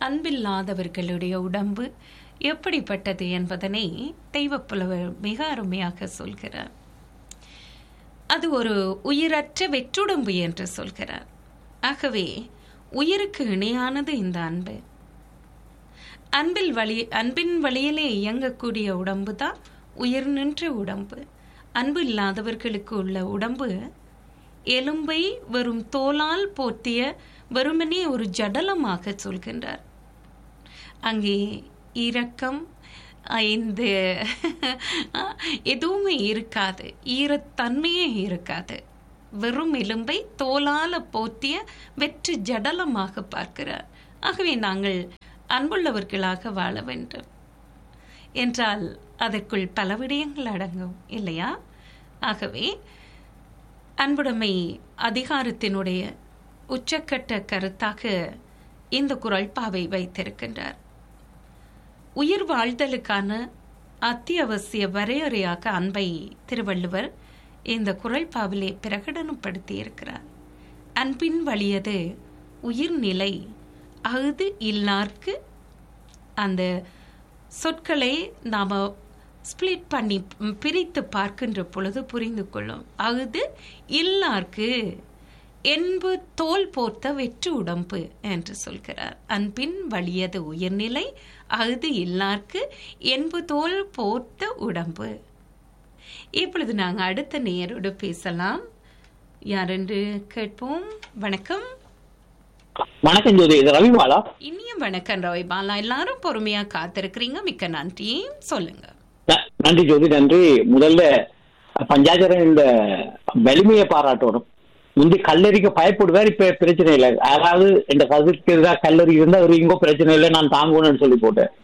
அன்பில்லாதவர்களுடைய உடம்பு எப்படிப்பட்டது என்பதனை தெய்வப்புலவர் மிக அருமையாக சொல்கிறார் அது ஒரு உயிரற்ற வெற்றுடம்பு என்று சொல்கிறார் ஆகவே உயிருக்கு இணையானது இந்த அன்பு அன்பில் வழி அன்பின் வழியிலே இயங்கக்கூடிய உடம்பு தான் உயிர் நின்ற உடம்பு அன்பு இல்லாதவர்களுக்கு உள்ள உடம்பு எலும்பை வெறும் தோலால் போர்த்திய வெறுமனே ஒரு ஜடலமாக சொல்கின்றார் அங்கே இரக்கம் இந்த எதுவுமே இருக்காது ஈரத்தன்மையே இருக்காது வெறும் எலும்பை தோலால போத்திய வெற்று ஜடலமாக பார்க்கிறார் ஆகவே நாங்கள் அன்புள்ளவர்களாக வாழ வேண்டும் என்றால் அதற்குள் பல விடயங்கள் அடங்கும் இல்லையா ஆகவே அன்புடைமை அதிகாரத்தினுடைய உச்சக்கட்ட கருத்தாக இந்த குரல்பாவை வைத்திருக்கின்றார் உயிர் வாழ்தலுக்கான அத்தியாவசிய வரையறையாக அன்பை திருவள்ளுவர் இந்த குரல்பாவிலே பிரகடனப்படுத்தி இருக்கிறார் அன்பின் வழியது உயிர்நிலை அகுது இல்லார்க்கு அந்த சொற்களை நாம் ஸ்பிளிட் பண்ணி பிரித்து பார்க்கின்ற பொழுது புரிந்து கொள்ளும் அகுது இல்லார்க்கு என்பு தோல் போர்த்த வெற்று உடம்பு என்று சொல்கிறார் அன்பின் வலியது உயர்நிலை அகுது இல்லார்க்கு என்பு தோல் போர்த்த உடம்பு இப்பொழுது நாங்கள் அடுத்த நேரோடு பேசலாம் யாரென்று கேட்போம் வணக்கம் வணக்கம் ஜோதி இது ரவிபாலா இனிய வணக்கம் ரவி பாலா எல்லாரும் பொறுமையா காத்திருக்கிறீங்க மிக்க நன்றி சொல்லுங்க ந- நன்றி ஜோதி நன்றி முதல்ல பஞ்சாச்சரன் இந்த வலிமையை பாராட்டணும் முந்தி கல்லறிக்க பயப்படுவார் இப்ப பிரச்சனை இல்லை அதாவது இந்த கருத்துக்கு எதிராக கல்லறி இருந்தா ஒரு இங்கோ பிரச்சனை இல்லை நான் தாங்குவேன்னு சொல்லி போட்டேன்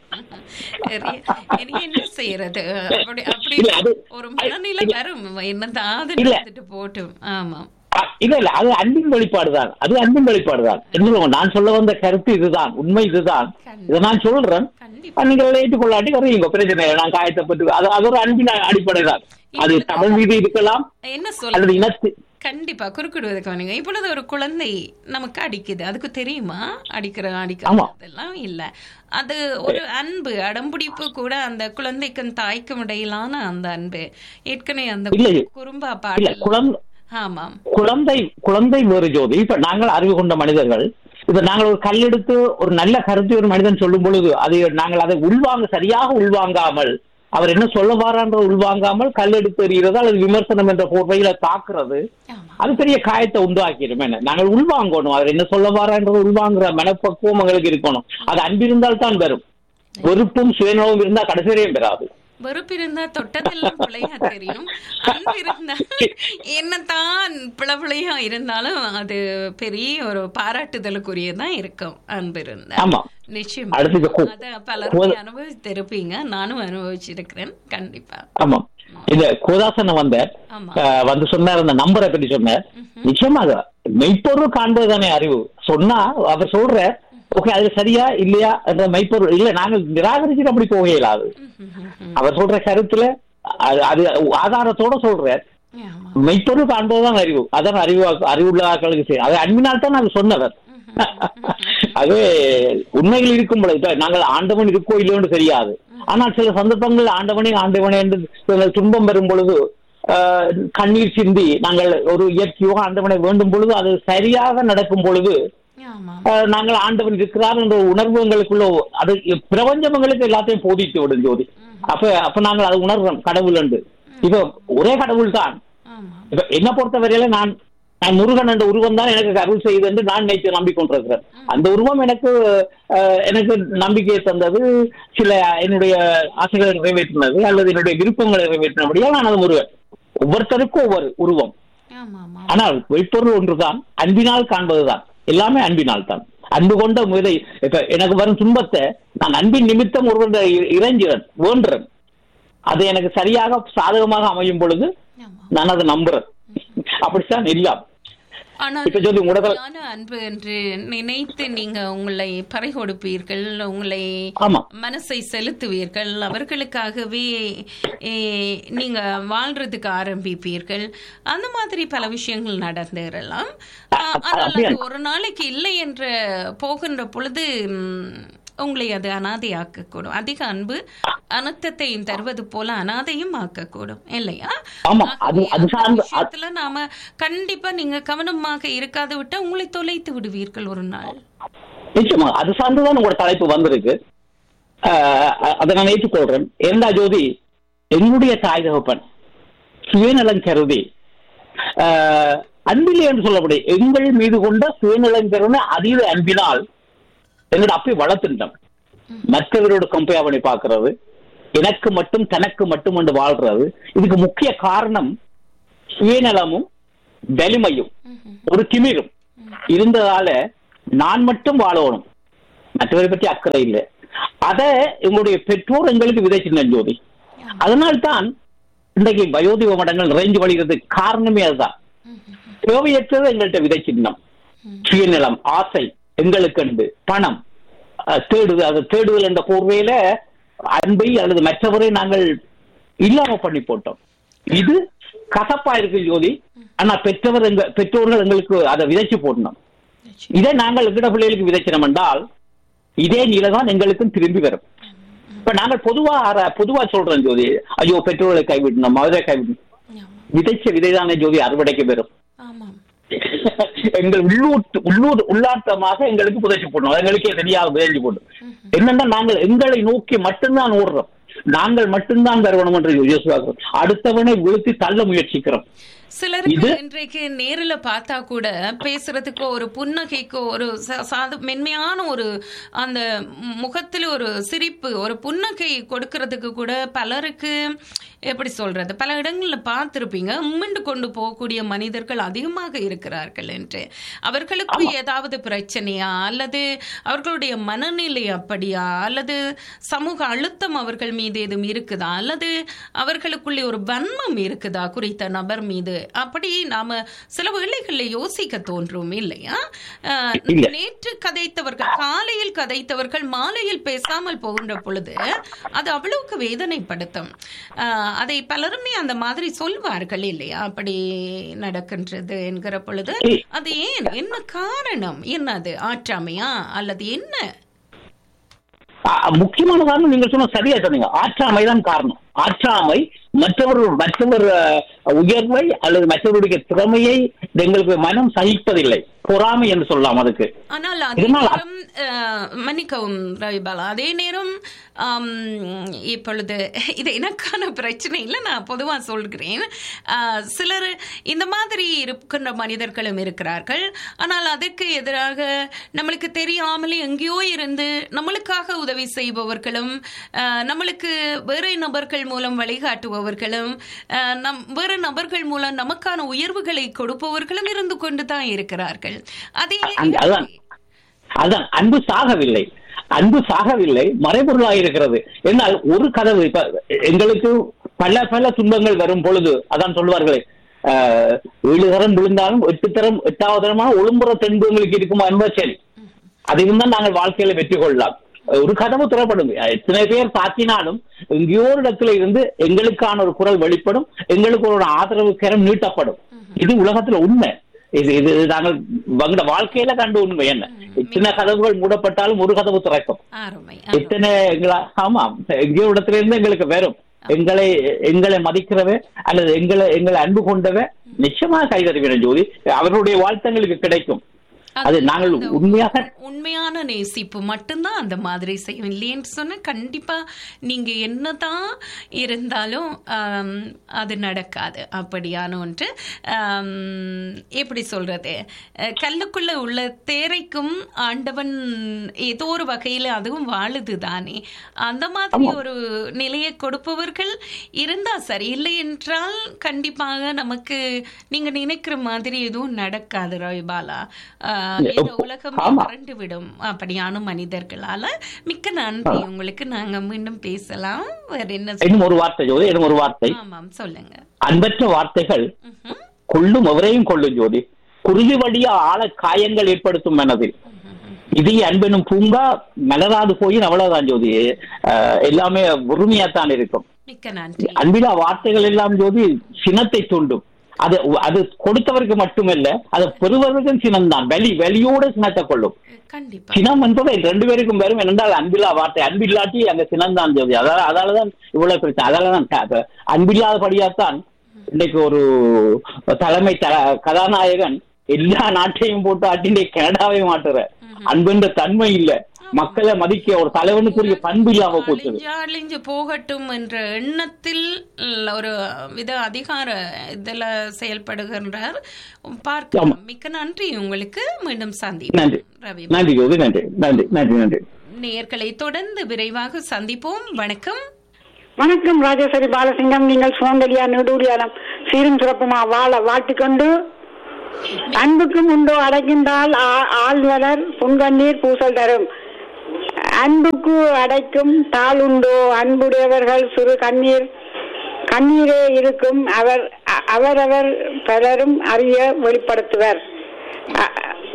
சரி, இனி என்ன செய்யறது அப்படி அப்படி இல்ல, அது- ஒரு மனநிலை இல்ல. வரும் என்னதான் அது இல்ல. நடந்துட்டு போட்டும் ஆமா அ, இல்ல இல்ல அது அன்பின் வெளிப்பாடு தான் அது அன்பின் வெளிப்பாடு தான் என்ன நான் சொல்ல வந்த கருத்து இதுதான் உண்மை இதுதான் இதை நான் சொல்றேன் கண்டிப்பா நீங்கள் ஏற்றுக்கொள்ளாட்டி வரையுங்க பிரச்சனை இல்லை நான் காயத்தைப்பட்டு அது அது ஒரு அன்பின் அடிப்படை தான் அது தமிழ் மீது இருக்கலாம் என்ன சொல்ல அல்லது இனத்து கண்டிப்பா குறுக்கிடுவதற்கு வேணுங்க இப்பொழுது ஒரு குழந்தை நமக்கு அடிக்குது அதுக்கு தெரியுமா அடிக்கிற ஆமா. அடிக்கிறதெல்லாம் இல்ல அது ஒரு அன்பு அடம்பிடிப்பு கூட அந்த குழந்தைக்கும் தாய்க்கும் இடையிலான அந்த அன்பு ஏற்கனவே அந்த இல்லை. குறும்பா இல்ல பாடல் குழந்தை ஆமாம் குழந்தை குழந்தை வேறு ஜோதி இப்ப நாங்கள் அறிவு கொண்ட மனிதர்கள் இப்ப நாங்கள் ஒரு கல் எடுத்து ஒரு நல்ல கருத்தை ஒரு மனிதன் சொல்லும் பொழுது அதை நாங்கள் அதை உள்வாங்க சரியாக உள்வாங்காமல் அவர் என்ன சொல்ல வாரான்ற உள்வாங்காமல் கல் எடுத்து எறிகிறது அல்லது விமர்சனம் என்ற போர்வையில தாக்குறது ஆமா அது பெரிய காயத்தை உண்டாக்கிடும் என்ன நாங்கள் உள்வாங்கணும் அவர் என்ன சொல்ல வாரான்றது உள்வாங்குற மனப்பக்குவம் எங்களுக்கு இருக்கணும் அது அன்பிருந்தால் தான் வரும் வெறுப்பும் சுயநலவும் இருந்தா கடைசி வரையும் பெறாது வெறுப்பு இருந்தா தொட்டதெல்லாம் பிழையா தெரியும் அன்பு இருந்தா என்னதான் பிளவிளையா இருந்தாலும் அது பெரிய ஒரு பாராட்டுதலுக்குரியதான் இருக்கும் அன்பு இருந்தா ஆமா நிச்சயம் அடுத்து இந்த கு- அத பலருமே அனுபவித்திருப்பீங்க நானும் அனுபவிச்சிருக்கிறேன் கண்டிப்பா ஆமா இந்த கோதாசனம் வந்த ஆமா அஹ், வந்து சொன்னார் அந்த நம்பரை பற்றி சொன்னார் நிச்சயமாக மெய்ப்பொருள் காண்பது தானே அறிவு சொன்னா அவர் சொல்ற ஓகே அது சரியா இல்லையா என்ற மெய்ப்பொருள் இல்ல நாங்கள் நிராகரிச்சுட்டு அப்படி போக இயலாது அவர் சொல்ற கருத்துல அது அது ஆதாரத்தோட சொல்றார் ஆமா மெய்ப்பொருள் காண்பதுதான் அறிவு அதான் அறிவு அறிவுள்ள ஆட்களுக்கு செய்யும் அது அன்பினால் தான் அது சொன்னவர் அது உண்மைகள் இருக்கும் பொழுது இப்ப நாங்கள் ஆண்டவன் இருக்கோ இல்லையோன்னு தெரியாது ஆனால் சில சந்தர்ப்பங்கள் ஆண்டவனே ஆண்டவனே என்று சில துன்பம் வரும் பொழுது ஆஹ், கண்ணீர் சிந்தி நாங்கள் ஒரு இயற்கையோ ஆண்டவனை வேண்டும் பொழுது அது சரியாக நடக்கும் பொழுது ஆமா ஆஹ், நாங்கள் ஆண்டவன் இருக்கிறார் என்ற உணர்வு எங்களுக்குள்ள அது பிரபஞ்சம் எங்களுக்கு எல்லாத்தையும் போதித்து விடும் ஜோதி அப்ப அப்ப நாங்கள் அதை உணர்றோம் கடவுள் என்று இப்ப ஒரே கடவுள் தான் ஆமா இப்ப என்ன பொறுத்தவரையில நான் நான் முருகன் என்ற உருவம் தான் எனக்கு அருள் செய்து என்று நான் நினைத்து நம்பிக்கொண்டிருக்கிறேன் அந்த உருவம் எனக்கு அஹ், எனக்கு நம்பிக்கையை தந்தது சில என்னுடைய ஆசைகளை நிறைவேற்றினது அல்லது என்னுடைய விருப்பங்களை நிறைவேற்றினபடியால் நான் அது முருகன் ஒவ்வொருத்தருக்கும் ஒவ்வொரு உருவம் ஆமா ஆமா ஆனால் வெளிப்பொருள் ஒன்றுதான் அன்பினால் காண்பதுதான் எல்லாமே அன்பினால் தான் அன்பு கொண்ட முதை இப்ப எனக்கு வரும் துன்பத்தை நான் அன்பின் நிமித்தம் ஒருவன் இறைஞ்சிறன் வேண்டுறேன் அது எனக்கு சரியாக சாதகமாக அமையும் பொழுது ஆமா நான் அதை நம்புறேன் அப்படித்தான் எல்லாம் ஆனால் இப்ப ஜோதி உங்களோட உண்மையான அன்பு என்று நினைத்து நீங்க உங்களை பறை கொடுப்பீர்கள் உங்களை ஆமா மனசை செலுத்துவீர்கள் அவர்களுக்காகவே ஏ, நீங்க வாழ்றதுக்கு ஆரம்பிப்பீர்கள் அந்த மாதிரி பல விஷயங்கள் நடந்தேறலாம் ஆ, ஆனால் அது ஒரு நாளைக்கு இல்லை என்று போகின்ற பொழுது ம், உங்களை அது அனாதையாக்கக்கூடும் அதிக அன்பு அனர்த்தத்தையும் தருவது போல அனாதையும் ஆக்கக்கூடும் இல்லையா ஆமா அது அது அந்த சார்ந்து அது- விஷயத்துல நாம கண்டிப்பா நீங்க கவனமாக இருக்காது விட்டா உங்களை தொலைத்து விடுவீர்கள் ஒரு நாள் நிச்சயமா அது சார்ந்துதான் உங்களோட தலைப்பு வந்திருக்கு ஆஹ் அதை நான் ஏற்றுக்கொள்றேன் ஏண்டா ஜோதி என்னுடைய தாய் தகப்பன் சுயநலம் கருதி ஆஹ் அன்பிலே என்று சொல்லப்படும் எங்கள் மீது கொண்ட சுயநலம் கருதி அதீத அன்பினால் எங்களோட அப்படி வளர்த்துட்டோம் மற்றவரோட கம்பேர் பண்ணி பார்க்கிறது எனக்கு மட்டும் தனக்கு மட்டும் என்று வாழ்றது இதுக்கு முக்கிய காரணம் சுயநலமும் வலிமையும் ஒரு திமிரும் இருந்ததால நான் மட்டும் வாழணும் மற்றவரை பற்றி அக்கறை இல்லை அத எங்களுடைய பெற்றோர் எங்களுக்கு விதைச்சிருந்த ஜோதி அதனால்தான் இன்றைக்கு வயோதிக மடங்கள் நிறைஞ்சு வழிகிறதுக்கு காரணமே அதுதான் தேவையற்றது எங்கள்கிட்ட விதைச்சிருந்தோம் சுயநலம் ஆசை எங்களுக்கண்டு பணம் அஹ், தேடுதல் அது தேடுதல் என்ற போர்வையில அன்பை அல்லது மற்றவரை நாங்கள் இல்லாம பண்ணி போட்டோம் இது கசப்பா இருக்கு ஜோதி ஆனா பெற்றவர் எங்க பெற்றோர்கள் எங்களுக்கு அதை விதைச்சு போடணும் இதை நாங்கள் எங்கட பிள்ளைகளுக்கு விதைச்சினோம் என்றால் இதே நிலைதான் எங்களுக்கும் திரும்பி வரும் இப்ப நாங்கள் பொதுவா அற- பொதுவா சொல்றோம் ஜோதி ஐயோ பெற்றோர்களை கைவிடணும் அவரை கைவிடணும் ஆமாம். விதைச்ச விதைதானே ஜோதி அறுவடைக்கு பெறும் ஆமாம் எங்கள் உள்ளூர் உள்ளூர் உள்ளாட்டமாக எங்களுக்கு புதைச்சு போடணும் எங்களுக்கே தெரியாது விதைஞ்சு போடும் என்னன்னா நாங்கள் எங்களை நோக்கி மட்டும்தான் ஓடுறோம் நாங்கள் மட்டும்தான் தருவணும் என்று யோசிவாக்கிறோம் அடுத்தவனை வீழ்த்தி தள்ள முயற்சிக்கிறோம் சிலருக்கு இது- இன்றைக்கு நேரில் பார்த்தா கூட பேசுறதுக்கு ஒரு புன்னகைக்கு ஒரு ச- சாது மென்மையான ஒரு அந்த முகத்தில் ஒரு சிரிப்பு ஒரு புன்னகை கொடுக்கறதுக்கு கூட பலருக்கு எப்படி சொல்றது பல இடங்களில் பார்த்துருப்பீங்க உம்மிண்டு கொண்டு போகக்கூடிய மனிதர்கள் அதிகமாக இருக்கிறார்கள் என்று அவர்களுக்கு ஏதாவது பிரச்சனையா அல்லது அவர்களுடைய மனநிலை அப்படியா அல்லது சமூக அழுத்தம் அவர்கள் மீது எதுவும் இருக்குதா அல்லது அவர்களுக்குள்ளே ஒரு வன்மம் இருக்குதா குறித்த நபர் மீது அப்படி நாம சில வேளைகளில் யோசிக்க தோன்றும் இல்லையா அஹ், இல்ல. நேற்று கதைத்தவர்கள் காலையில் கதைத்தவர்கள் மாலையில் பேசாமல் போகின்ற பொழுது அது அவ்வளவுக்கு வேதனைப்படுத்தும் அஹ், அதை பலருமே அந்த மாதிரி சொல்வார்கள் இல்லையா அப்படி நடக்கின்றது என்கிற பொழுது ஏய். அது ஏன் என்ன காரணம் என்னது ஆற்றாமையா அல்லது என்ன ஆ, முக்கியமான காரணம் நீங்க சொன்ன சரியா சொன்னீங்க ஆற்றாமை தான் காரணம் ஆற்றாமை மற்றவர் மற்றவர் அஹ், உயர்வை அல்லது மற்றவருடைய திறமையை எங்களுக்கு மனம் சகிப்பதில்லை பொறாமை என்று சொல்லலாம் அதுக்கு ஆனால் அதே இதனால் நேரம் அஹ், மன்னிக்கவும் ரவிபாலா அதே நேரம் ஆம், இப்பொழுது இது எனக்கான பிரச்சனை இல்லை நான் பொதுவாக சொல்கிறேன் அஹ், சிலர் இந்த மாதிரி இருக்கின்ற மனிதர்களும் இருக்கிறார்கள் ஆனால் அதற்கு எதிராக நம்மளுக்கு தெரியாமலே எங்கேயோ இருந்து நம்மளுக்காக உதவி செய்பவர்களும் அஹ், நம்மளுக்கு வேறு நபர்கள் மூலம் வழிகாட்டுபவர்களும் அஹ், நம் வேறு நபர்கள் மூலம் நமக்கான உயர்வுகளை கொடுப்பவர்களும் இருந்து கொண்டு தான் இருக்கிறார்கள் அதே அந்த- அதான் அதான் அன்பு சாகவில்லை அன்பு சாகவில்லை மறைபொருளாக இருக்கிறது என்னால் ஒரு கதவு இப்ப எங்களுக்கு பல பல துன்பங்கள் வரும் பொழுது அதான் சொல்வார்களே ஆஹ், ஏழு தரம் விழுந்தாலும் எட்டு தரம் எட்டாவது தரமான ஒழும்புற தென்பு எங்களுக்கு இருக்குமா என்பது சரி அது இருந்தால் நாங்கள் வாழ்க்கையில வெற்றி கொள்ளலாம் ஒரு கதவு திறப்படும் எத்தனை பேர் தாக்கினாலும் எங்கேயோ ஒரு இடத்துல இருந்து எங்களுக்கான ஒரு குரல் வெளிப்படும் எங்களுக்கு ஒரு ஆதரவு கரம் நீட்டப்படும் இது உலகத்துல உண்மை இது இது நாங்கள் எங்களோட வாழ்க்கையில கண்டு உண்மை என்ன இத்தனை கதவுகள் மூடப்பட்டாலும் ஒரு கதவு திறக்கும் அருமை இத்தனை எங்களா ஆமா எங்கேயோ இடத்துல இருந்து எங்களுக்கு வரும் எங்களை எங்களை மதிக்கிறவ அல்லது எங்களை எங்களை அன்பு கொண்டவ நிச்சயமா கைதறிவிடும் ஜோதி அவர்களுடைய வாழ்த்தங்களுக்கு கிடைக்கும் அது நாங்கள் அந்த உண்மையாக உண்மையான நேசிப்பு மட்டும்தான் அந்த மாதிரி செய்யும் இல்லைன்னு சொன்னா கண்டிப்பா நீங்க என்னதான் இருந்தாலும் ஆம், அது நடக்காது அப்படியான ஒன்று ஆம், எப்படி சொல்றது அஹ், கல்லுக்குள்ள உள்ள தேரைக்கும் ஆண்டவன் ஏதோ ஒரு வகையில அதுவும் வாழுது தானே அந்த மாதிரி ஒரு நிலையை கொடுப்பவர்கள் இருந்தா சரி இல்லை என்றால் கண்டிப்பாக நமக்கு நீங்க நினைக்கிற மாதிரி எதுவும் நடக்காது ரவிபாலா ஆஹ், இந்த உலகம் ஆமா. வறண்டு விடும் அப்படியான மனிதர்களால மிக்க நன்றி உங்களுக்கு நாங்க மீண்டும் பேசலாம் வேற என்ன சொல்ல- இன்னும் ஒரு வார்த்தை ஜோதி இன்னும் ஒரு வார்த்தை ஆமாம் சொல்லுங்க அன்பற்ற வார்த்தைகள் ம்ஹும். கொள்ளும் எவரையும் கொள்ளும் ஜோதி குருதி வழியா ஆழ காயங்கள் ஏற்படுத்தும் மனதில் இது அன்பெனும் பூங்கா மலராது போய் அவ்வளவுதான் ஜோதி அஹ், எல்லாமே உரிமையாத்தான் இருக்கும் மிக்க நன்றி அன்பிலா வார்த்தைகள் எல்லாம் ஜோதி சினத்தை தூண்டும் அது அது கொடுத்தவருக்கு மட்டுமல்ல அதை பெறுவதற்கும் சினம்தான் வெளி வெளியோட சினத்தை கொள்ளும் கண்டிப்பா சினம் என்பது ரெண்டு பேருக்கும் வரும் என்றால் அன்பில்லா வார்த்தை அன்பில்லாட்டி அங்க சினம்தான் ஜோதி அதால அதாலதான் இவ்வளவு பிரச்சனை அதாலதான் க- க- அன்பில்லாதபடியாத்தான் இன்னைக்கு ஒரு தலைமை த- கதாநாயகன் எல்லா நாட்டையும் போட்டு ஆட்டிண்டே கனடாவையும் மாட்டுற அன்புன்ற தன்மை இல்ல மக்களை மதிக்க ஒரு தலைவனுக்குரிய பண்பு இல்லாம போச்சுது அழிஞ்சு அழிஞ்சு போகட்டும் என்ற எண்ணத்தில் ஒரு வித அதிகார இதுல செயல்படுகின்றார் பார்க்கலாம் மிக்க நன்றி உங்களுக்கு மீண்டும் நன்றி. சந்திப்போம் ரவி நன்றி ஜோதி நன்றி நன்றி நன்றி நன்றி நேயர்களை தொடர்ந்து விரைவாக சந்திப்போம் வணக்கம் வணக்கம் ராஜேஸ்வரி பாலசிங்கம் நீங்கள் சுமங்கலியா நெடூரியாலம் சீரும் சிறப்புமா வாழ வாழ்த்திக்கொண்டு அன்புக்கும் உண்டோ அடைக்கின்றால் ஆ- ஆழ்வலர் புன்கண்ணீர் பூசல் தரும் அன்புக்கு அடைக்கும் தாள் உண்டோ அன்புடையவர்கள் சிறு கண்ணீர் கண்ணீரே இருக்கும் அவர் அ- அவரவர் பலரும் அறிய வெளிப்படுத்துவர் அ-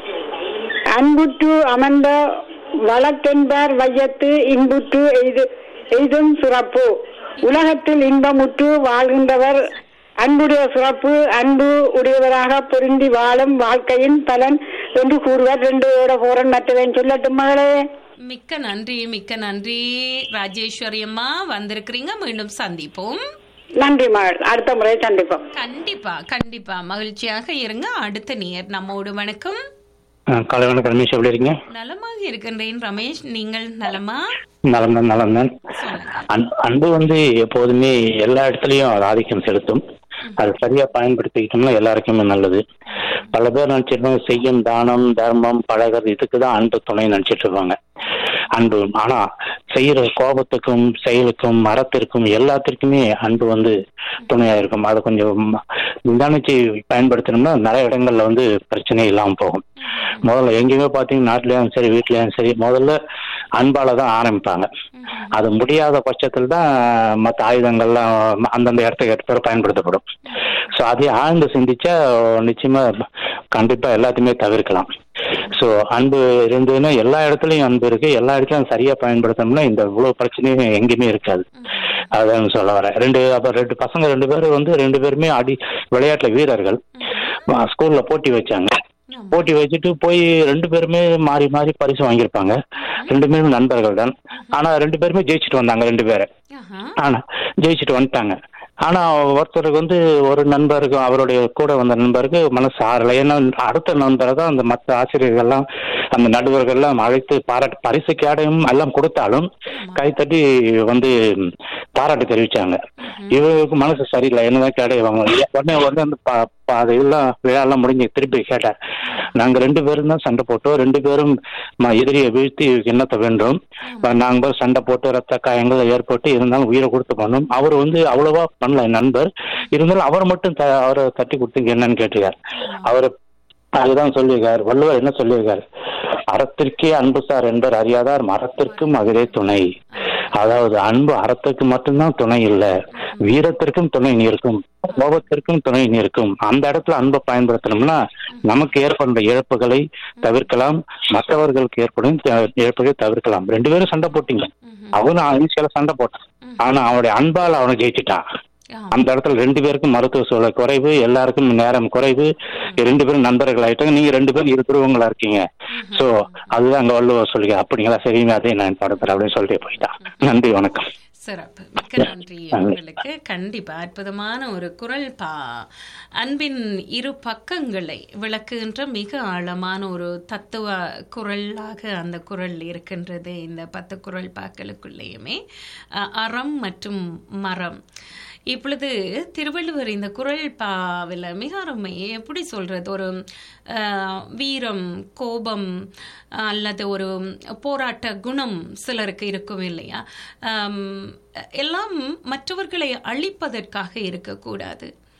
அன்புற்று அமர்ந்த வழக்கென்பார் வையத்து இன்புற்று எய்து எய்தும் சிறப்பு உலகத்தில் இன்பமுற்று வாழ்கின்றவர் அன்புடைய சிறப்பு அன்பு உடையவராக பொருந்தி வாழும் வாழ்க்கையின் பலன் என்று கூறுவர் ரெண்டு ஓட போறன் மற்றவன் சொல்லட்டும் மகளே மிக்க நன்றி மிக்க நன்றி ராஜேஸ்வரி அம்மா வந்திருக்கிறீங்க மீண்டும் சந்திப்போம் நன்றி மகள் அடுத்த முறை சந்திப்போம் கண்டிப்பா கண்டிப்பா மகிழ்ச்சியாக இருங்க அடுத்த நேர் நம்மோடு வணக்கம் காலை வணக்கம் ரமேஷ் எப்படி இருக்கீங்க நலமாக இருக்கின்றேன் ரமேஷ் நீங்கள் நலமா நலம் தான் நலம் தான் சொல்லுங்க அன்- அன்பு வந்து எப்போதுமே எல்லா இடத்துலயும் அது ஆதிக்கம் செலுத்தும் அது சரியா பயன்படுத்திக்கிட்டோம்னா எல்லாருக்குமே நல்லது பல பேர் நினைச்சிருப்பாங்க செய்யும் தானம் தர்மம் பழகிறது இதுக்கு தான் அன்பு துணை நினைச்சிட்டு இருப்பாங்க அன்பு ஆனா செய்யற கோபத்துக்கும் செயலுக்கும் மரத்திற்கும் எல்லாத்திற்குமே அன்பு வந்து துணையா இருக்கும் அதை கொஞ்சம் நிதானிச்சு பயன்படுத்தணும்னா நிறைய இடங்கள்ல வந்து பிரச்சனை இல்லாம போகும் முதல்ல எங்கேயுமே பாத்தீங்கன்னா நாட்டிலயும் சரி வீட்லயும் சரி முதல்ல அன்பால தான் ஆரம்பிப்பாங்க அது முடியாத பட்சத்தில் தான் மற்ற ஆயுதங்கள்லாம் அந்தந்த இடத்துக்கு ஏற்ப பயன்படுத்தப்படும் ஸோ அதை ஆழ்ந்து சிந்திச்சா நிச்சயமா கண்டிப்பா எல்லாத்தையுமே தவிர்க்கலாம் ஸோ அன்பு இருந்ததுன்னா எல்லா இடத்துலயும் அன்பு இருக்கு எல்லா இடத்துலயும் சரியா பயன்படுத்தணும்னா இந்த இவ்வளவு பிரச்சனையும் எங்கேயுமே இருக்காது அதான் சொல்ல வரேன் ரெண்டு அப்ப ரெண்டு பசங்க ரெண்டு பேரும் வந்து ரெண்டு பேருமே அடி விளையாட்டுல வீரர்கள் ஸ்கூல்ல போட்டி வச்சாங்க போட்டி வச்சுட்டு போய் ரெண்டு பேருமே மாறி மாறி பரிசு வாங்கியிருப்பாங்க ரெண்டு பேரும் நண்பர்கள் தான் ஆனா ரெண்டு பேருமே ஜெயிச்சுட்டு வந்தாங்க ரெண்டு பேரை ஆஹா. ஆனா ஜெயிச்சுட்டு வந்துட்டாங்க ஆனா ஒருத்தருக்கு வந்து ஒரு நண்பருக்கு அவருடைய கூட வந்த நண்பருக்கு மனசு ஆறல ஏன்னா அடுத்த நண்பரை தான் அந்த மற்ற ஆசிரியர்கள்லாம் அந்த நடுவர்கள்லாம் அழைத்து பாராட்டு பரிசு கேடையும் எல்லாம் கொடுத்தாலும் கைத்தட்டி வந்து பாராட்டு தெரிவிச்சாங்க இவருக்கு மனசு சரியில்லை என்னதான் கேடை வாங்க உடனே உடனே அந்த ப- ப- அது எல்லாம் விழாலாம் முடிஞ்சு திருப்பி கேட்டார் நாங்க ரெண்டு பேரும் தான் சண்டை போட்டோம் ரெண்டு பேரும் ம- எதிரியை வீழ்த்தி என்னத்த வேண்டும் நாங்க போய் சண்டை போட்டு ரத்த காயங்கள் ஏற்பட்டு இருந்தாலும் உயிரை கொடுத்து பண்ணோம் அவர் வந்து அவ்வளவா பண்ணல என் நண்பர் இருந்தாலும் அவர் மட்டும் த- அவரை தட்டி கொடுத்தீங்க என்னன்னு கேட்டிருக்கார் அவர் அதுதான் சொல்லியிருக்கார் வள்ளுவர் என்ன சொல்லியிருக்கார் அறத்திற்கே அன்பு சார் என்பர் அறியாதார் மரத்திற்கும் அதுவே துணை அதாவது அன்பு அறத்திற்கு மட்டும்தான் துணை இல்ல வீரத்திற்கும் துணை நிற்கும் கோபத்திற்கும் துணை நிற்கும் அந்த இடத்துல அன்பை பயன்படுத்தணும்னா நமக்கு ஏற்படுற இழப்புகளை தவிர்க்கலாம் மற்றவர்களுக்கு ஏற்படும் த- இழப்புகளை தவிர்க்கலாம் ரெண்டு பேரும் சண்டை போட்டீங்க அவனும் ஈஸியால சண்டை போட்டான் ஆனா அவனுடைய அன்பால் அவனை ஜெயிச்சிட்டான் ஆமா. அந்த இடத்துல ரெண்டு பேருக்கும் மருத்துவ சூழல் குறைவு எல்லாருக்கும் நேரம் குறைவு ரெண்டு பேரும் நண்பர்கள் ஆயிட்டாங்க நீங்க ரெண்டு பேரும் இருக்கிறவங்களா இருக்கீங்க சோ அதுதான் அங்க வள்ளுவர் சொல்லுங்க அப்படிங்களா சரிங்க அதே நான் படுத்துறேன் அப்படின்னு சொல்லிட்டு போயிட்டான் நன்றி வணக்கம் சிறப்பு மிக்க நன்றி உங்களுக்கு கண்டிப்பா அற்புதமான ஒரு குரல் பா அன்பின் இரு பக்கங்களை விளக்குகின்ற மிக ஆழமான ஒரு தத்துவ குரலாக அந்த குரல் இருக்கின்றது இந்த பத்து குரல் பாக்களுக்குள்ளேயுமே அஹ், அறம் மற்றும் மரம் இப்பொழுது திருவள்ளுவர் இந்த குரல் பாவில் மிக அருமை எப்படி சொல்றது ஒரு அஹ், வீரம் கோபம் அல்லது ஒரு போராட்ட குணம் சிலருக்கு இருக்கும் இல்லையா ஆம், எல்லாம் மற்றவர்களை அழிப்பதற்காக இருக்கக்கூடாது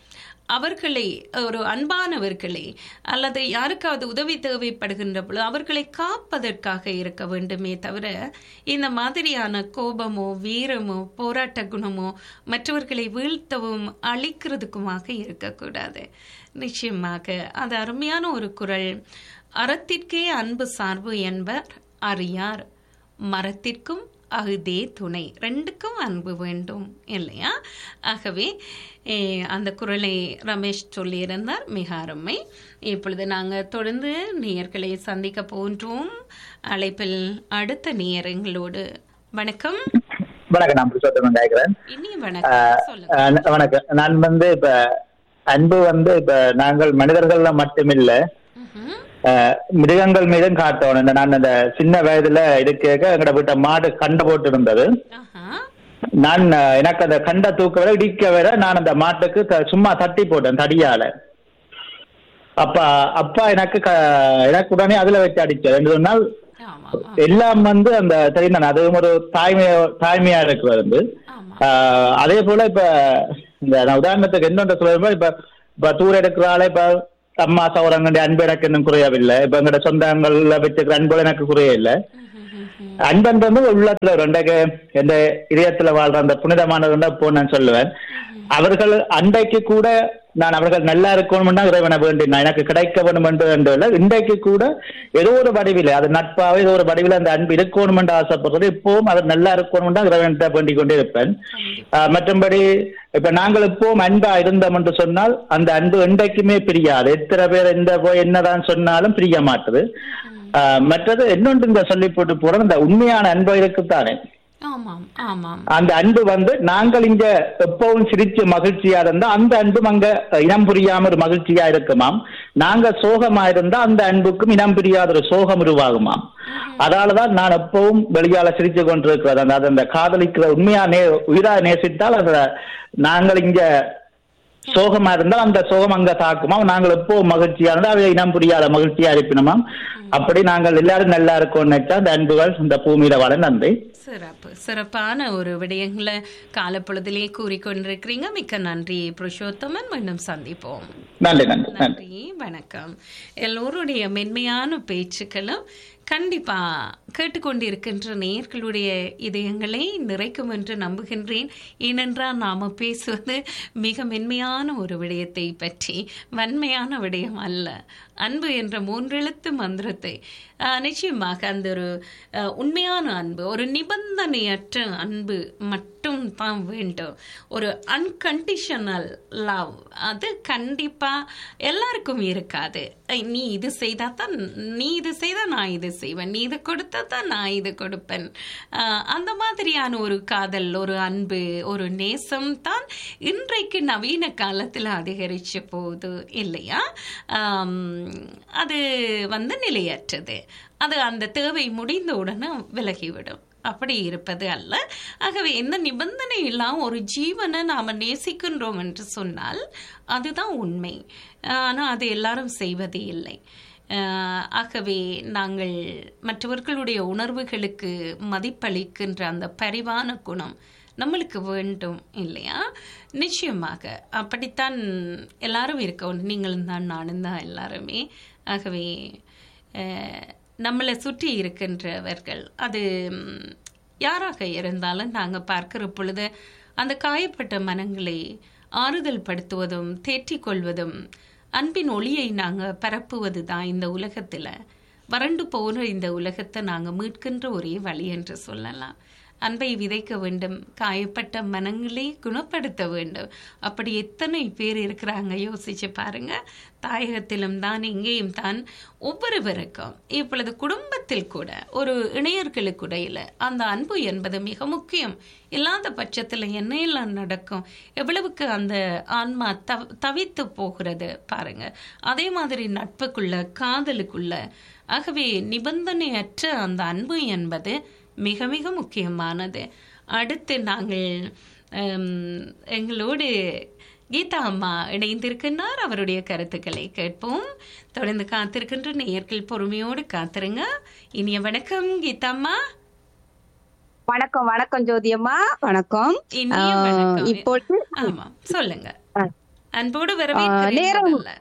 அவர்களை ஒரு அன்பானவர்களை அல்லது யாருக்காவது உதவி தேவைப்படுகின்ற பொழுது அவர்களை காப்பதற்காக இருக்க வேண்டுமே தவிர இந்த மாதிரியான கோபமோ வீரமோ போராட்ட குணமோ மற்றவர்களை வீழ்த்தவும் அழிக்கிறதுக்குமாக இருக்கக்கூடாது நிச்சயமாக அது அருமையான ஒரு குரல் அறத்திற்கே அன்பு சார்பு என்பர் அறியார் மரத்திற்கும் அகுதே துணை ரெண்டுக்கும் அன்பு வேண்டும் இல்லையா ஆகவே eh, அந்த குரலை ரமேஷ் சொல்லியிருந்தார் மிக அருமை இப்பொழுது நாங்கள் தொடர்ந்து நேயர்களை சந்திக்க போன்றோம் அழைப்பில் அடுத்த நேயரங்களோடு வணக்கம் வணக்கம் நான் புருஷோத்தமன் கேட்கிறேன் இனிய வணக்கம் சொல்லுங்க அஹ் வணக்கம் நான் வந்து இப்ப அன்பு வந்து இப்ப நாங்கள் மனிதர்கள்ல மட்டுமில்ல ம்ஹும். அஹ் மிருகங்கள் மீதும் காட்டணும் இந்த நான் அந்த சின்ன வயதுல இருக்க எங்கட வீட்ட மாடு கண்டை போட்டு இருந்தது ஆஹா. நான் அஹ், எனக்கு அந்த கண்டை தூக்க வர இடிக்க வர நான் அந்த மாட்டுக்கு த- சும்மா தட்டி போட்டேன் தடியால அப்ப அப்பா எனக்கு க- எனக்கு உடனே அதுல வச்சு அடிச்சது ரெண்டு மூணு நாள் ஆமா எல்லாம் வந்து அந்த தெரியும் அதுவும் ஒரு தாய்மையா தாய்மையா இருக்கிறது வந்து ஆமா ஆஹ் அதே போல இப்ப இந்த நான் உதாரணத்துக்கு என்னன்ற சொல்லும்போது இப்ப இப்ப டூர் எடுக்கிறாளே இப்ப அம்மா சௌரங்கண்டி அன்பு எனக்கு இன்னும் குறையவில்லை இப்ப எங்கட சொந்தங்கள்ல வச்சுக்கிற அன்பு எனக்கு குறையவில்லை அன்பன் வந்து உள்ளத்துல ஒரு ரெண்டக்கு எந்த இதயத்துல வாழ்ற அந்த புனிதமானது தான் போ நான் சொல்லுவேன் அவர்கள் அன்றைக்கு கூட நான் அவர்கள் நல்லா இருக்கணும் தான் இறைவனை வேண்டினான் எனக்கு கிடைக்க வேண்டும் என்று என்று இல்லை இன்றைக்கு கூட ஏதோ ஒரு வடிவில் அது நட்பாக ஏதோ ஒரு வடிவில் அந்த அன்பு இருக்கணும் என்று ஆசைப்படுறது இப்பவும் அது நல்லா இருக்கணும் தான் இறைவன் வேண்டிக் கொண்டே இருப்பேன் ஆஹ் மற்றும்படி இப்ப நாங்கள் இப்பவும் அன்பா இருந்தோம் என்று சொன்னால் அந்த அன்பு என்றைக்குமே பிரியாது எத்தனை பேர் எந்த போய் என்னதான் சொன்னாலும் பிரிய மாட்டுது ஆஹ் மற்றது இன்னொன்று இந்த சொல்லி போட்டு போறது இந்த உண்மையான அன்பு இருக்குத்தானே ஆமாம் ஆமாம் அந்த அன்பு வந்து நாங்கள் இங்க எப்பவும் சிரிச்சு மகிழ்ச்சியா இருந்தா அந்த அன்பும் அங்க இனம் புரியாம ஒரு மகிழ்ச்சியா இருக்குமாம் நாங்க சோகமா இருந்தா அந்த அன்புக்கும் இனம் புரியாத ஒரு சோகம் உருவாகுமாம் அதனாலதான் நான் எப்பவும் வெளியால சிரிச்சு கொண்டிருக்கிறது அந்த அது அந்த காதலிக்கிற உண்மையா நே உயிரா நேசித்தால் அத நாங்கள் இங்க சோகமா இருந்தால் அந்த சோகம் அங்க தாக்குமாம் நாங்கள் எப்போ மகிழ்ச்சியா இருந்தால் அதை இனம் புரியாத மகிழ்ச்சியா இருப்பினுமாம் அப்படி நாங்கள் எல்லாரும் நல்லா இருக்கோம்னு நினைச்சா அந்த அன்புகள் இந்த பூமியில வாழ நன்றி சிறப்பு சிறப்பான ஒரு விடயங்களை காலப்பொழுதிலே கூறிக்கொண்டிருக்கிறீங்க மிக்க நன்றி புருஷோத்தமன் மீண்டும் சந்திப்போம் நன்றி நன்றி நன்றி நன்றி வணக்கம் எல்லோருடைய மென்மையான பேச்சுக்களும் கண்டிப்பா கேட்டுக்கொண்டிருக்கின்ற நேயர்களுடைய இதயங்களை நிறைக்கும் என்று நம்புகின்றேன் ஏனென்றால் நாம பேசுவது மிக மென்மையான ஒரு விடயத்தை பற்றி வன்மையான விடயம் அல்ல அன்பு என்ற மூன்றெழுத்து மந்திரத்தை ஆஹ், நிச்சயமாக அந்த ஒரு ஆஹ், உண்மையான அன்பு ஒரு நிபந்தனையற்ற அன்பு மட்டும் தான் வேண்டும் ஒரு அன்கண்டிஷனல் லவ் அது கண்டிப்பா எல்லாருக்கும் இருக்காது ஐ, நீ இது செய்தா தான் நீ இது செய்தா நான் இது செய்வேன் நீ இது கொடுத்தா தான் நான் இது கொடுப்பேன் ஆஹ், அந்த மாதிரியான ஒரு காதல் ஒரு அன்பு ஒரு நேசம் தான் இன்றைக்கு நவீன காலத்தில் அதிகரிச்சு போகுது இல்லையா ஆம், அது வந்து நிலையற்றது அது அந்த தேவை முடிந்த உடனே விலகிவிடும் அப்படி இருப்பது அல்ல ஆகவே எந்த நிபந்தனை இல்லாம ஒரு ஜீவனை நாம நேசிக்கின்றோம் என்று சொன்னால் அதுதான் உண்மை ஆனால் அது எல்லாரும் செய்வதே இல்லை ஆஹ் ஆகவே நாங்கள் மற்றவர்களுடைய உணர்வுகளுக்கு மதிப்பளிக்கின்ற அந்த பரிவான குணம் நம்மளுக்கு வேண்டும் இல்லையா நிச்சயமாக அப்படித்தான் எல்லாரும் இருக்கணும் நீங்களும் தான் நானும் தான் எல்லாருமே ஆகவே அஹ், நம்மளை சுற்றி இருக்கின்றவர்கள் அது ம், யாராக இருந்தாலும் நாங்கள் பார்க்கிற பொழுது அந்த காயப்பட்ட மனங்களை ஆறுதல் படுத்துவதும் தேற்றிக் கொள்வதும் அன்பின் ஒளியை நாங்கள் பரப்புவது தான் இந்த உலகத்தில் வறண்டு போன இந்த உலகத்தை நாங்கள் மீட்கின்ற ஒரே வழி என்று சொல்லலாம் அன்பை விதைக்க வேண்டும் காயப்பட்ட மனங்களை குணப்படுத்த வேண்டும் அப்படி எத்தனை பேர் இருக்கிறாங்க யோசிச்சு பாருங்க தாயகத்திலும் தான் இங்கேயும் தான் ஒவ்வொருவருக்கும் இப்பொழுது குடும்பத்தில் கூட ஒரு இணையர்களுக்கு இடையில அந்த அன்பு என்பது மிக முக்கியம் இல்லாத பட்சத்தில் என்ன எல்லாம் நடக்கும் எவ்வளவுக்கு அந்த ஆன்மா தவ தவித்து போகிறது பாருங்க அதே மாதிரி நட்புக்குள்ள காதலுக்குள்ள ஆகவே நிபந்தனையற்ற அந்த அன்பு என்பது மிக மிக முக்கியமானது அடுத்து நாங்கள் ஹம், எங்களோடு கீதா அம்மா இணைந்திருக்கின்றார் அவருடைய கருத்துக்களை கேட்போம் தொடர்ந்து காத்திருக்கின்ற நேயர்கள் பொறுமையோடு காத்திருங்க இனிய வணக்கம் கீதா அம்மா வணக்கம் வணக்கம் ஜோதியம்மா வணக்கம் இனிய ஆஹ் வணக்கம் இப்பொழுது ஆமா சொல்லுங்க அன்போடு நேரம் வரவேற்கிறேன்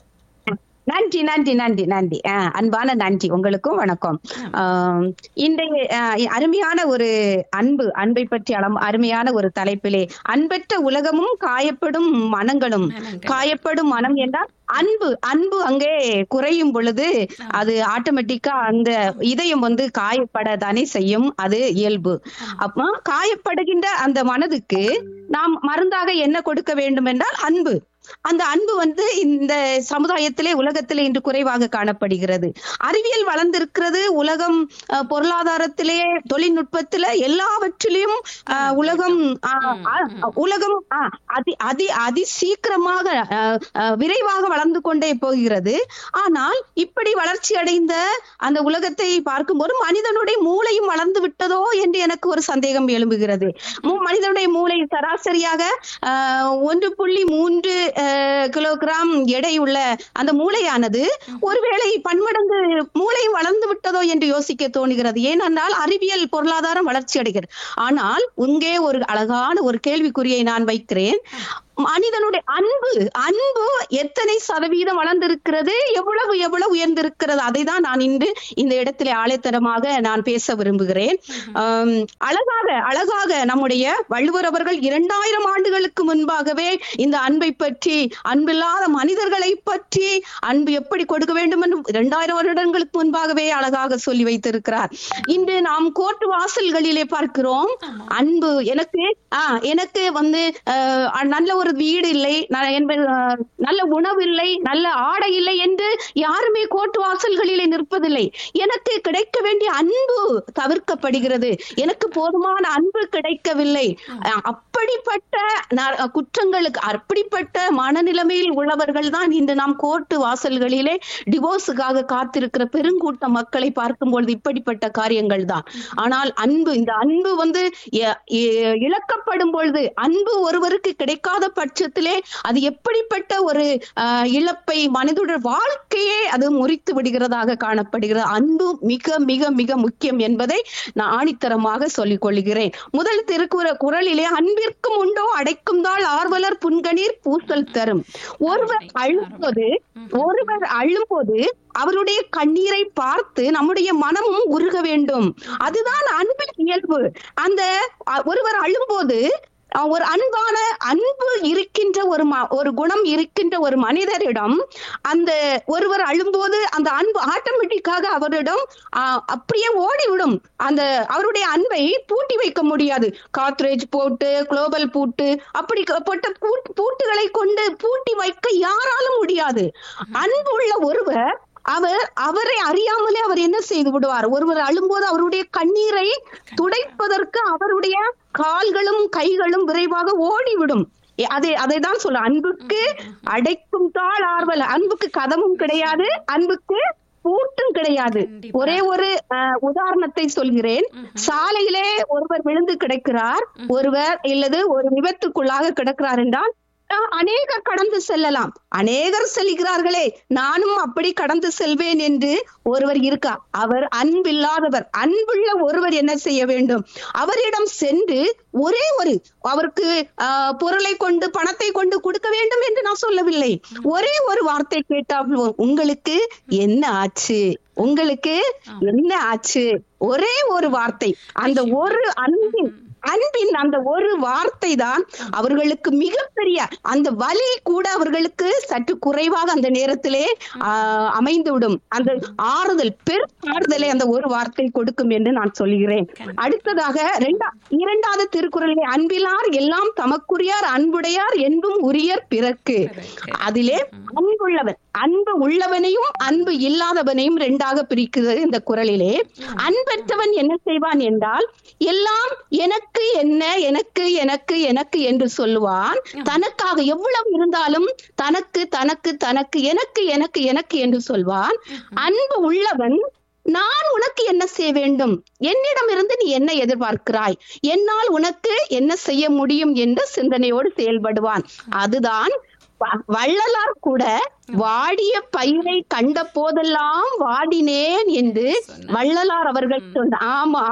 நன்றி நன்றி நன்றி நன்றி ஆஹ் அன்பான நன்றி உங்களுக்கும் வணக்கம் ஆஹ் இன்றைய ஆஹ் அருமையான ஒரு அன்பு அன்பை பற்றி அளம் அருமையான ஒரு தலைப்பிலே அன்பற்ற உலகமும் காயப்படும் மனங்களும் மனங்கள். காயப்படும் மனம் என்றால் அன்பு அன்பு அங்கே குறையும் பொழுது அது ஆட்டோமேட்டிக்கா அந்த இதயம் வந்து காயப்பட தானே செய்யும் அது இயல்பு அப்ப காயப்படுகின்ற அந்த மனதுக்கு நாம் மருந்தாக என்ன கொடுக்க வேண்டும் என்றால் அன்பு அந்த அன்பு வந்து இந்த சமுதாயத்திலே உலகத்திலே இன்று குறைவாக காணப்படுகிறது அறிவியல் வளர்ந்திருக்கிறது உலகம் அஹ், பொருளாதாரத்திலே தொழில்நுட்பத்திலே எல்லாவற்றிலும் அஹ், உலகம் அஹ், அஹ், உலகம் அஹ், அதி அதி அதி சீக்கிரமாக அஹ், அஹ், விரைவாக வளர்ந்து கொண்டே போகிறது ஆனால் இப்படி வளர்ச்சி அடைந்த அந்த உலகத்தை பார்க்கும்போது மனிதனுடைய மூளையும் வளர்ந்து விட்டதோ என்று எனக்கு ஒரு சந்தேகம் எழும்புகிறது மூ- மனிதனுடைய மூளை சராசரியாக ஆஹ், ஒன்று புள்ளி மூன்று ஆஹ், கிலோகிராம் எடையுள்ள அந்த மூளையானது ஒருவேளை பன்மடங்கு மூளை வளர்ந்து விட்டதோ என்று யோசிக்க தோணுகிறது ஏனென்றால் அறிவியல் பொருளாதாரம் வளர்ச்சி அடைகிறது ஆனால் இங்கே ஒரு அழகான ஒரு கேள்விக்குறியை நான் வைக்கிறேன் மனிதனுடைய அன்பு அன்பு எத்தனை சதவீதம் வளர்ந்திருக்கிறது எவ்வளவு எவ்வளவு உயர்ந்திருக்கிறது அதை தான் நான் இன்று இந்த இடத்திலே ஆழைத்தரமாக நான் பேச விரும்புகிறேன் ஆம், அழகாக அழகாக நம்முடைய வள்ளுவர் அவர்கள் இரண்டாயிரம் ஆண்டுகளுக்கு முன்பாகவே இந்த அன்பை பற்றி அன்பில்லாத மனிதர்களை பற்றி அன்பு எப்படி கொடுக்க வேண்டும் என்று இரண்டாயிரம் வருடங்களுக்கு முன்பாகவே அழகாக சொல்லி வைத்திருக்கிறார் இன்று நாம் கோர்ட் வாசல்களிலே பார்க்கிறோம் அன்பு எனக்கு ஆஹ் எனக்கு வந்து ஆஹ் நல்ல ஒரு வீடு இல்லை ந- என்பது, ஆஹ், நல்ல உணவு இல்லை நல்ல ஆடை இல்லை என்று யாருமே கோர்ட் வாசல்களிலே நிற்பதில்லை எனக்கு கிடைக்க வேண்டிய அன்பு தவிர்க்கப்படுகிறது எனக்கு போதுமான அன்பு கிடைக்கவில்லை அஹ், அப்படிப்பட்ட ந- குற்றங்களுக்கு அப்படிப்பட்ட மனநிலைமையில் உள்ளவர்கள் தான் இன்று நாம் கோர்ட்டு வாசல்களிலே டிவோர்ஸுக்காக காத்திருக்கிற பெருங்கூட்ட மக்களை பார்க்கும் பொழுது இப்படிப்பட்ட காரியங்கள் தான் ஆனால் அன்பு இந்த அன்பு வந்து எ- எ- இழக்கப்படும் பொழுது அன்பு ஒருவருக்கு கிடைக்காத பட்சத்திலே அது எப்படிப்பட்ட ஒரு ஆஹ், இழப்பை மனிதனுடைய வாழ்க்கையே அது முறித்து விடுகிறதாக காணப்படுகிறது அன்பு மிக மிக மிக முக்கியம் என்பதை நான் ஆணித்தரமாக சொல்லிக் கொள்கிறேன் முதல் திருக்குற குரலிலே அன்பிற்கும் உண்டோ அடைக்கும் தாள் ஆர்வலர் புன்கணீர் பூசல் தரும் ஒருவர் அழும்போது ஒருவர் அழும்போது அவருடைய கண்ணீரை பார்த்து நம்முடைய மனமும் உருக வேண்டும் அதுதான் அன்பின் இயல்பு அந்த அ, ஒருவர் அழும்போது அஹ், ஒரு அன்பான அன்பு இருக்கின்ற ஒரு ம- ஒரு குணம் இருக்கின்ற ஒரு மனிதரிடம் அந்த ஒருவர் அழும்போது அந்த அன்பு ஆட்டோமேட்டிக்காக அவரிடம் அஹ், அப்படியே ஓடிவிடும் அந்த அவருடைய அன்பை பூட்டி வைக்க முடியாது காத்ரேஜ் போட்டு குளோபல் பூட்டு அப்படி போட்ட பூட்- பூட்டுகளை கொண்டு பூட்டி வைக்க யாராலும் முடியாது அன்பு உள்ள ஒருவர் அவர் அவரை அறியாமலே அவர் என்ன செய்து விடுவார் ஒருவர் அழும்போது அவருடைய கண்ணீரை துடைப்பதற்கு அவருடைய கால்களும் கைகளும் விரைவாக ஓடிவிடும் எ- அதை அதை தான் சொல்ல அன்புக்கு அடைக்கும் தாள் ஆர்வல அன்புக்கு கதமும் கிடையாது அன்புக்கு பூட்டும் கிடையாது கண்டிப்பா. ஒரே ஒரு அஹ், உதாரணத்தை சொல்கிறேன் சாலையிலே ஒருவர் விழுந்து கிடக்கிறார் ஒருவர் இல்லது ஒரு விபத்துக்குள்ளாக கிடக்கிறார் என்றால் அஹ், அநேகர் கடந்து செல்லலாம் அநேகர் செல்கிறார்களே நானும் அப்படி கடந்து செல்வேன் என்று ஒருவர் இருக்கா அவர் அன்பில்லாதவர் அன்புள்ள ஒருவர் என்ன செய்ய வேண்டும் அவரிடம் சென்று ஒரே ஒரு அவருக்கு ஆஹ், பொருளை கொண்டு பணத்தை கொண்டு கொடுக்க வேண்டும் என்று நான் சொல்லவில்லை ஒரே ஒரு வார்த்தை கேட்டால் போதும். உங்களுக்கு என்ன ஆச்சு உங்களுக்கு என்ன ஆச்சு ஒரே ஒரு வார்த்தை அந்த ஒரு அன்பின் அன்பின் அந்த ஒரு வார்த்தை தான் அவர்களுக்கு மிகப்பெரிய அந்த வலி கூட அவர்களுக்கு சற்று குறைவாக அந்த நேரத்திலே ஆஹ், அமைந்துவிடும் அந்த ஆறுதல் பெரும் ஆறுதலை அந்த ஒரு வார்த்தை கொடுக்கும் என்று நான் சொல்கிறேன் அடுத்ததாக இரண்டா இரண்டாவது திருக்குறளிலே அன்பிலார் எல்லாம் தமக்குரியார் அன்புடையார் என்பும் உரியர் பிறர்க்கு அதிலே அன்புள்ளவன் அன்பு உள்ளவனையும் அன்பு இல்லாதவனையும் ரெண்டாக பிரிக்கிறது இந்த குறளிலே அன்பற்றவன் என்ன செய்வான் என்றால் எல்லாம் எனக்கு என்ன எனக்கு எனக்கு எனக்கு என்று சொல்லுவான் தனக்காக எவ்வளவு இருந்தாலும் தனக்கு தனக்கு தனக்கு எனக்கு எனக்கு எனக்கு என்று சொல்வான் அன்பு உள்ளவன் நான் உனக்கு என்ன செய்ய வேண்டும் என்னிடமிருந்து நீ என்ன எதிர்பார்க்கிறாய் என்னால் உனக்கு என்ன செய்ய முடியும் என்ற சிந்தனையோடு செயல்படுவான் அதுதான் வ- வள்ளலார் கூட வாடிய பயிரை கண்ட போதெல்லாம் வாடினேன் என்று வள்ளலார் அவர்கள் சொன்ன ஆமா ஆமா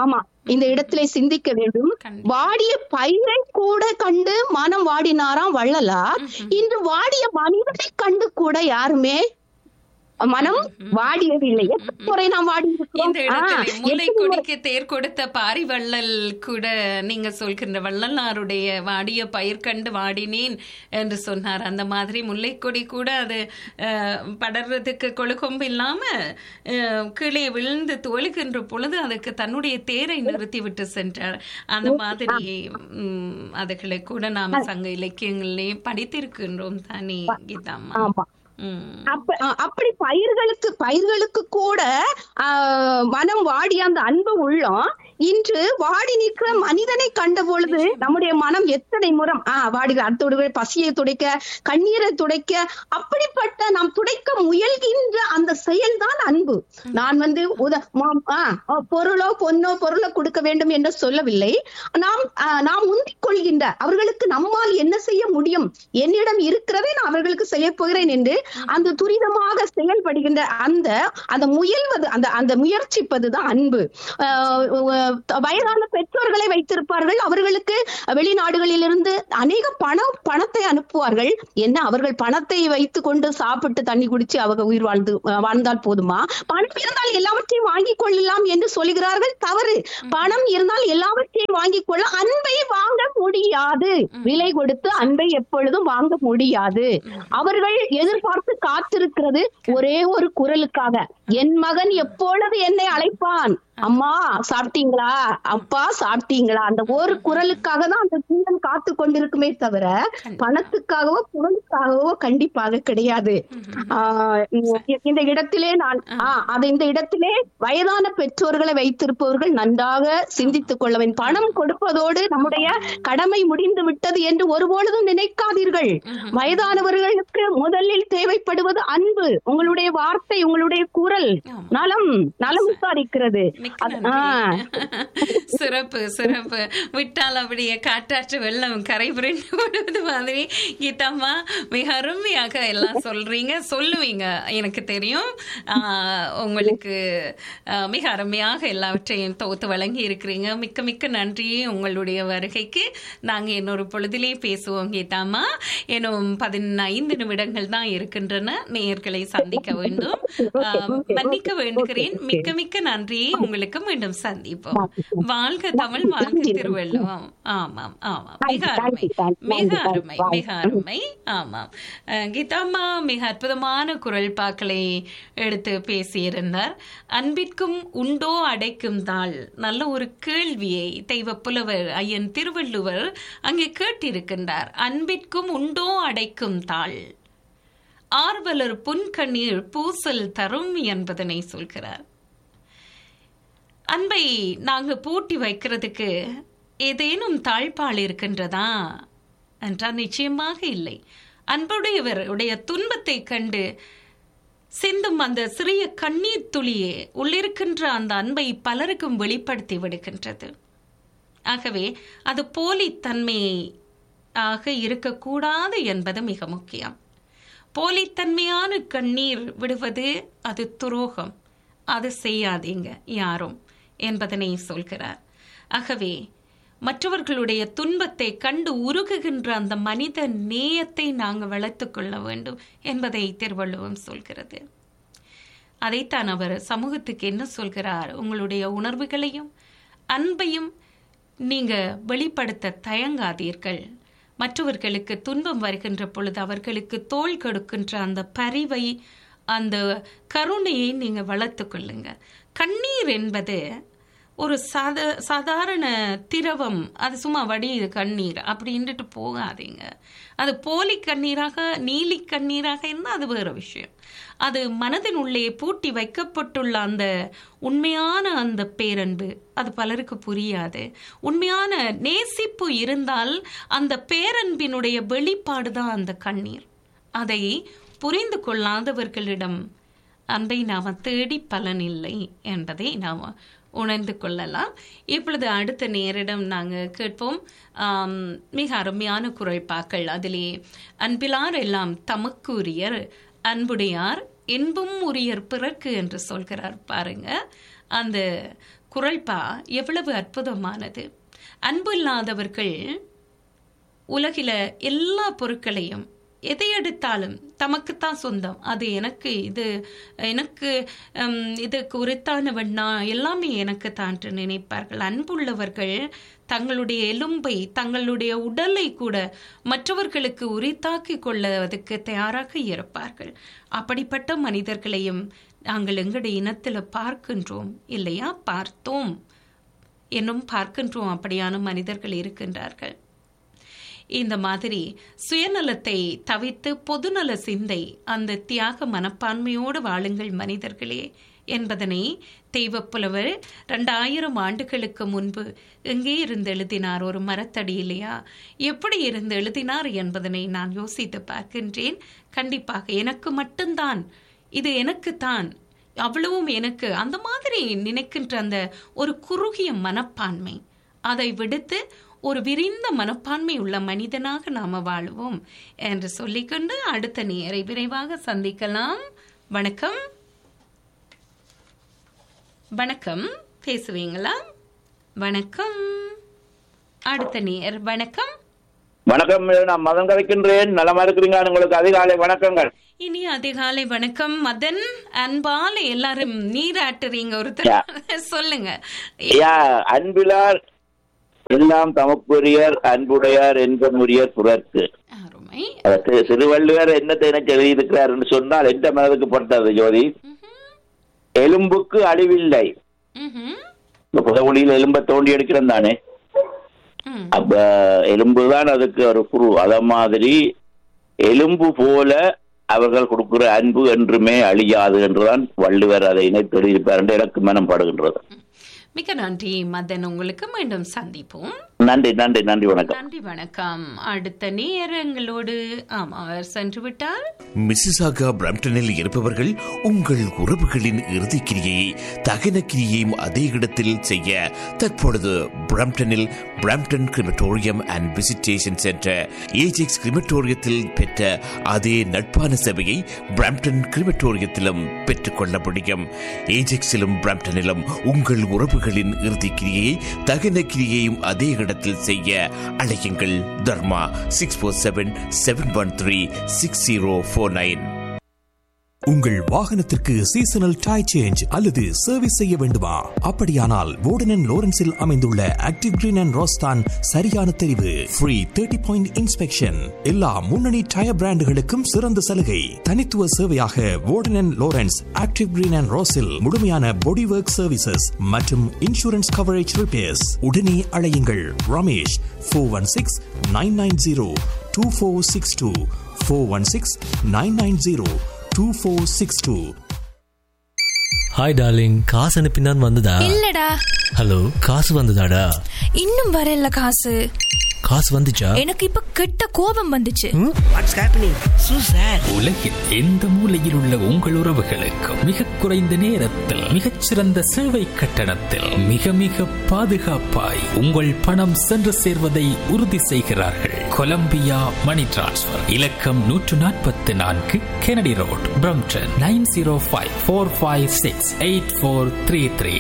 இந்த இடத்திலே சிந்திக்க வேண்டும் கண்டிப்பா. வாடிய பயிரை கூட கண்டு மனம் வாடினாராம் வள்ளலார் இன்று வாடிய மனிதனை கண்டு கூட யாருமே மனம் வாடியதில்லை எத்தனை முறை நாம் வாடி இந்த இடத்துல முல்லை இருக்கிறோம் கொடிக்கு தேர் கொடுத்த பாரிவள்ளல் கூட நீங்க சொல்கின்ற வள்ளலாருடைய வாடிய பயிர் கண்டு வாடினேன் என்று சொன்னார் அந்த மாதிரி முல்லை கொடி கூட அது அஹ், படர்றதுக்கு கொழுக்கொம்பு இல்லாம அஹ், கீழே விழுந்து தோழுகின்ற பொழுது அதுக்கு தன்னுடைய தேரை நிறுத்திவிட்டு சென்றார் அந்த மாதிரி உம், அதுகளை கூட நாம சங்க இலக்கியங்களிலே படித்திருக்கின்றோம் தானே கீதாம்மா ஆமா உம் அப்ப அ- அப்படி பயிர்களுக்கு பயிர்களுக்கு கூட ஆ, மனம் வாடி அந்த அன்பு உள்ளம் இன்று வாடி நிற்கிற மனிதனை கண்ட பொழுது நம்முடைய மனம் எத்தனை முறம் ஆஹ் வாடி அடுத்தோடு பசியை துடைக்க கண்ணீரை துடைக்க அப்படிப்பட்ட நாம் துடைக்க முயல்கின்ற அந்த செயல்தான் அன்பு நான் வந்து உத மாம்- ஆ, ஆ, பொருளோ பொன்னோ பொருளோ கொடுக்க வேண்டும் என்று சொல்லவில்லை நாம் ஆ, நாம் முந்திக் கொள்கின்ற அவர்களுக்கு நம்மால் என்ன செய்ய முடியும் என்னிடம் இருக்கிறதை நான் அவர்களுக்கு செய்ய போகிறேன் என்று அந்த துரிதமாக செயல்படுகின்ற அந்த அந்த முயல்வது அந்த அந்த முயற்சிப்பதுதான் அன்பு ஆஹ் அஹ் வயதான பெற்றோர்களை வைத்திருப்பார்கள் அவர்களுக்கு வெளிநாடுகளிலிருந்து அநேக பணம் பணத்தை அனுப்புவார்கள் என்ன அவர்கள் பணத்தை வைத்துக் கொண்டு சாப்பிட்டு தண்ணி குடிச்சு அவங்க உயிர் வாழ்ந்து அஹ் வாழ்ந்தால் போதுமா பணம் இருந்தால் எல்லாவற்றையும் வாங்கிக் கொள்ளலாம் என்று சொல்கிறார்கள் தவறு பணம் இருந்தால் எல்லாவற்றையும் வாங்கிக் கொள்ள அன்பை வாங்க முடியாது விலை கொடுத்து அன்பை எப்பொழுதும் வாங்க முடியாது அவர்கள் எதிர்பார்த்து காத்திருக்கிறது ஒரே ஒரு குரலுக்காக என் மகன் எப்பொழுது என்னை அழைப்பான் அம்மா சாப்பிட்டீங்களா அப்பா சாப்பிட்டீங்களா அந்த ஒரு குரலுக்காக தான் அந்த ஜீவன் காத்து கொண்டிருக்குமே தவிர பணத்துக்காகவோ பொருளுக்காகவோ கண்டிப்பாக கிடையாது ஆஹ் இந்த- இந்த இடத்திலே நான் ஆஹ் அது இந்த இடத்திலே வயதான பெற்றோர்களை வைத்திருப்பவர்கள் நன்றாக சிந்தித்துக் கொள்ள வேண்டும் பணம் கொடுப்பதோடு நம்முடைய கடமை முடிந்து விட்டது என்று ஒருபொழுதும் நினைக்காதீர்கள் வயதானவர்களுக்கு முதலில் தேவைப்படுவது அன்பு உங்களுடைய வார்த்தை உங்களுடைய குரல் நலம் நலம் விசாரிக்கிறது மிக்க அது- நன்றி. ஆஹ் சிறப்பு சிறப்பு விட்டால் அப்படியே காட்டாற்று வெள்ளம் கரை புரண்டு விடுவது மாதிரி கீதாம்மா மிக அருமையாக எல்லாம் சொல்றீங்க சொல்லுவீங்க எனக்கு தெரியும் ஆஹ், உங்களுக்கு ஆஹ், மிக அருமையாக எல்லாவற்றையும் தொகுத்து வழங்கி இருக்கிறீங்க மிக்க மிக்க நன்றி உங்களுடைய வருகைக்கு நாங்க இன்னொரு பொழுதிலே பேசுவோம் கீதாம்மா இன்னும் பதினைந்து நிமிடங்கள் தான் இருக்கின்றன நேயர்களை சந்திக்க வேண்டும் ஆஹ், மன்னிக்க வேண்டுகிறேன் மிக்க மிக்க நன்றி உங்களுக்கு மீண்டும் சந்திப்போம் வாழ்க தமிழ் வாழ்க திருவள்ளுவம் ஆமாம் ஆமாம் மிக அருமை மிக அருமை மிக அருமை ஆமாம் அஹ், கீதாம்மா மிக அற்புதமான குரல் பாக்களை எடுத்து பேசியிருந்தார் அன்பிற்கும் உண்டோ அடைக்கும் தாள் நல்ல ஒரு கேள்வியை தெய்வ புலவர் ஐயன் திருவள்ளுவர் அங்கே கேட்டிருக்கின்றார் அன்பிற்கும் உண்டோ அடைக்கும் தாள் ஆர்வலர் புன்கண்ணீர் பூசல் தரும் என்பதனை சொல்கிறார் அன்பை நாங்க பூட்டி வைக்கிறதுக்கு ஏதேனும் தாழ்பால் இருக்கின்றதா என்றால் நிச்சயமாக இல்லை அன்புடையவருடைய துன்பத்தை கண்டு சிந்தும் அந்த சிறிய கண்ணீர் துளியே உள்ளிருக்கின்ற அந்த அன்பை பலருக்கும் வெளிப்படுத்தி விடுகின்றது ஆகவே அது போலித்தன்மையை ஆக இருக்கக்கூடாது என்பது மிக முக்கியம் போலித்தன்மையான கண்ணீர் விடுவது அது துரோகம் அது செய்யாதீங்க யாரும் என்பதனை சொல்கிறார் ஆகவே மற்றவர்களுடைய துன்பத்தை கண்டு உருகுகின்ற அந்த மனித நேயத்தை நாங்கள் வளர்த்துக் கொள்ள வேண்டும் என்பதை திருவள்ளுவம் சொல்கிறது அதைத்தான் அவர் சமூகத்துக்கு என்ன சொல்கிறார் உங்களுடைய உணர்வுகளையும் அன்பையும் நீங்க வெளிப்படுத்த தயங்காதீர்கள் மற்றவர்களுக்கு துன்பம் வருகின்ற பொழுது அவர்களுக்கு தோள் கொடுக்கின்ற அந்த பரிவை அந்த கருணையை நீங்க வளர்த்து கொள்ளுங்க கண்ணீர் என்பது ஒரு சாத சாதாரண திரவம் அது சும்மா வடியுது கண்ணீர் அப்படின்ட்டு போகாதீங்க அது போலி கண்ணீராக நீலி கண்ணீராக இருந்தால் அது வேற விஷயம் அது மனதின் உள்ளே பூட்டி வைக்கப்பட்டுள்ள அந்த உண்மையான அந்த பேரன்பு அது பலருக்கு புரியாது உண்மையான நேசிப்பு இருந்தால் அந்த பேரன்பினுடைய வெளிப்பாடு தான் அந்த கண்ணீர் அதை புரிந்து கொள்ளாதவர்களிடம் அன்பை நாம தேடி பலனில்லை என்பதை நாம் உணர்ந்து கொள்ளலாம் இப்பொழுது அடுத்த நேரிடம் நாங்கள் கேட்போம் ஆம், மிக அருமையான குரல்பாக்கள் அதிலே அன்பிலார் எல்லாம் தமக்குரியர் அன்புடையார் என்பும் உரியர் பிறர்க்கு என்று சொல்கிறார் பாருங்க அந்த குரல்பா எவ்வளவு அற்புதமானது அன்பு இல்லாதவர்கள் உலகில எல்லா பொருட்களையும் எதை எடுத்தாலும் தமக்குத்தான் சொந்தம் அது எனக்கு இது எனக்கு ஹம், இதுக்கு உரித்தானவன் நான் எல்லாமே எனக்கு தான் என்று நினைப்பார்கள் அன்புள்ளவர்கள் தங்களுடைய எலும்பை தங்களுடைய உடலை கூட மற்றவர்களுக்கு உரித்தாக்கி கொள்வதற்கு தயாராக இருப்பார்கள் அப்படிப்பட்ட மனிதர்களையும் நாங்கள் எங்களுடைய இனத்தில் பார்க்கின்றோம் இல்லையா பார்த்தோம் என்னும் பார்க்கின்றோம் அப்படியான மனிதர்கள் இருக்கின்றார்கள் இந்த மாதிரி சுயநலத்தை தவிர்த்து பொதுநல சிந்தை அந்த தியாக மனப்பான்மையோடு வாழுங்கள் மனிதர்களே என்பதனை தெய்வப்புலவர் ரெண்டாயிரம் ஆண்டுகளுக்கு முன்பு எங்கே இருந்து எழுதினார் ஒரு மரத்தடி இல்லையா எப்படி இருந்து எழுதினார் என்பதனை நான் யோசித்து பார்க்கின்றேன் கண்டிப்பாக எனக்கு மட்டும்தான் இது எனக்குத்தான் அவ்வளவும் எனக்கு அந்த மாதிரி நினைக்கின்ற அந்த ஒரு குறுகிய மனப்பான்மை அதை விடுத்து ஒரு விரிந்த மனப்பான்மை உள்ள மனிதனாக நாம வாழுவோம் என்று சொல்லிக்கொண்டு அடுத்த நேரை விரைவாக சந்திக்கலாம் வணக்கம் வணக்கம் பேசுவீங்களா வணக்கம் அடுத்த நேர் வணக்கம் வணக்கம் நான் மதம் கலைக்கின்றேன் நலமா இருக்கிறீங்க உங்களுக்கு அதிகாலை வணக்கங்கள் இனி அதிகாலை வணக்கம் மதன் அன்பால எல்லாரும் நீராட்டுறீங்க ஒருத்தர் சொல்லுங்க ஐயா அன்பிலார் எல்லாம் தமக்குரியர் அன்புடையார் என்பமுரியர் புறற்கு அருமை அதற்கு சிறுவள்ளுவர் என்னத்தை எனக்கு எழுதியிருக்கிறார் என்று சொன்னால் எந்த மனதுக்கு பட்டது ஜோதி எலும்புக்கு அழிவில்லை ம்ஹும். இந்த புதவுளியில் எலும்பை தோண்டி எடுக்கிறோம் தானே ம். அப்ப எலும்புதான் அதுக்கு ஒரு குரு அத மாதிரி எலும்பு போல அவர்கள் கொடுக்கிற அன்பு என்றுமே அழியாது என்றுதான் வள்ளுவர் அதை இணைத்து எழுதியிருப்பார் என்று எனக்கு மனம் படுகின்றது மிக்க நன்றி மதன் உங்களுக்கு மீண்டும் சந்திப்போம் நன்றி நன்றி நன்றி வணக்கம் நன்றி வணக்கம் அடுத்த நேரங்களோடு ஆமா அவர் சென்று விட்டார் மிசிசாகா பிரம்டனில் இருப்பவர்கள் உங்கள் உறவுகளின் இறுதிக் கிரியையை தகன கிரியையும் அதே இடத்தில் செய்ய தற்பொழுது பிரம்டனில் Brampton crematorium and visitation centre Ajax கிரிமட்டோரியத்தில் பெற்ற அதே நட்பான சேவையை பிரம்டன் கிரிமட்டோரியத்திலும் பெற்றுக்கொள்ள முடியும் ஏஜெக்ஸிலும் பிரம்டனிலும் உங்கள் உறவுகளின் இறுதிக் கிரியையை தகன கிரியையும் அதே இடத்தில் செய்ய அழையுங்கள் Dharma six four seven seven one three six zero four nine உங்கள் வாகனத்திற்கு சீசனல் டயர் சேஞ்ச் அல்லது சர்வீஸ் செய்ய வேண்டுமா அப்படியானால் வோர்டன் லோரன்ஸில் அமைந்துள்ள ஆக்டிவ் கிரீன் அண்ட் ரோஸ்தான் சரியான தெரிவு ஃப்ரீ தேர்ட்டி பாயிண்ட் இன்ஸ்பெக்ஷன் எல்லா முன்னணி டயர் பிராண்டுகளுக்கும் சிறந்த சலுகை தனித்துவ சேவையாக Warden Lawrence active green and ரோஸில் முழுமையான பாடி ஒர்க் சர்வீசஸ் மற்றும் இன்சூரன்ஸ் கவரேஜ் ரிப்பேர்ஸ் உடனே அழையுங்கள் Ramesh four one six nine nine zero two four six two four one six nine nine zero two four six two hi darling காசு அனுப்பினான் வந்ததா இல்லடா hello காசு வந்ததாடா இன்னும் வரல காசு காசு வந்துச்சா எனக்கு இப்ப கெட்ட கோபம் வந்துச்சு உலகில் எந்த மூலையில் உள்ள உங்கள் உறவுகளுக்கும் மிக குறைந்த நேரத்தில் மிகச்சிறந்த சேவை கட்டணத்தில் மிக மிக பாதுகாப்பாய் உங்கள் பணம் சென்று சேர்வதை உறுதி செய்கிறார்கள் கொலம்பியா மணி டிரான்ஸ்ஃபர் இலக்கம் நூற்று நாற்பத்தி நான்கு Kennedy road Brampton nine zero five four five six eight four three three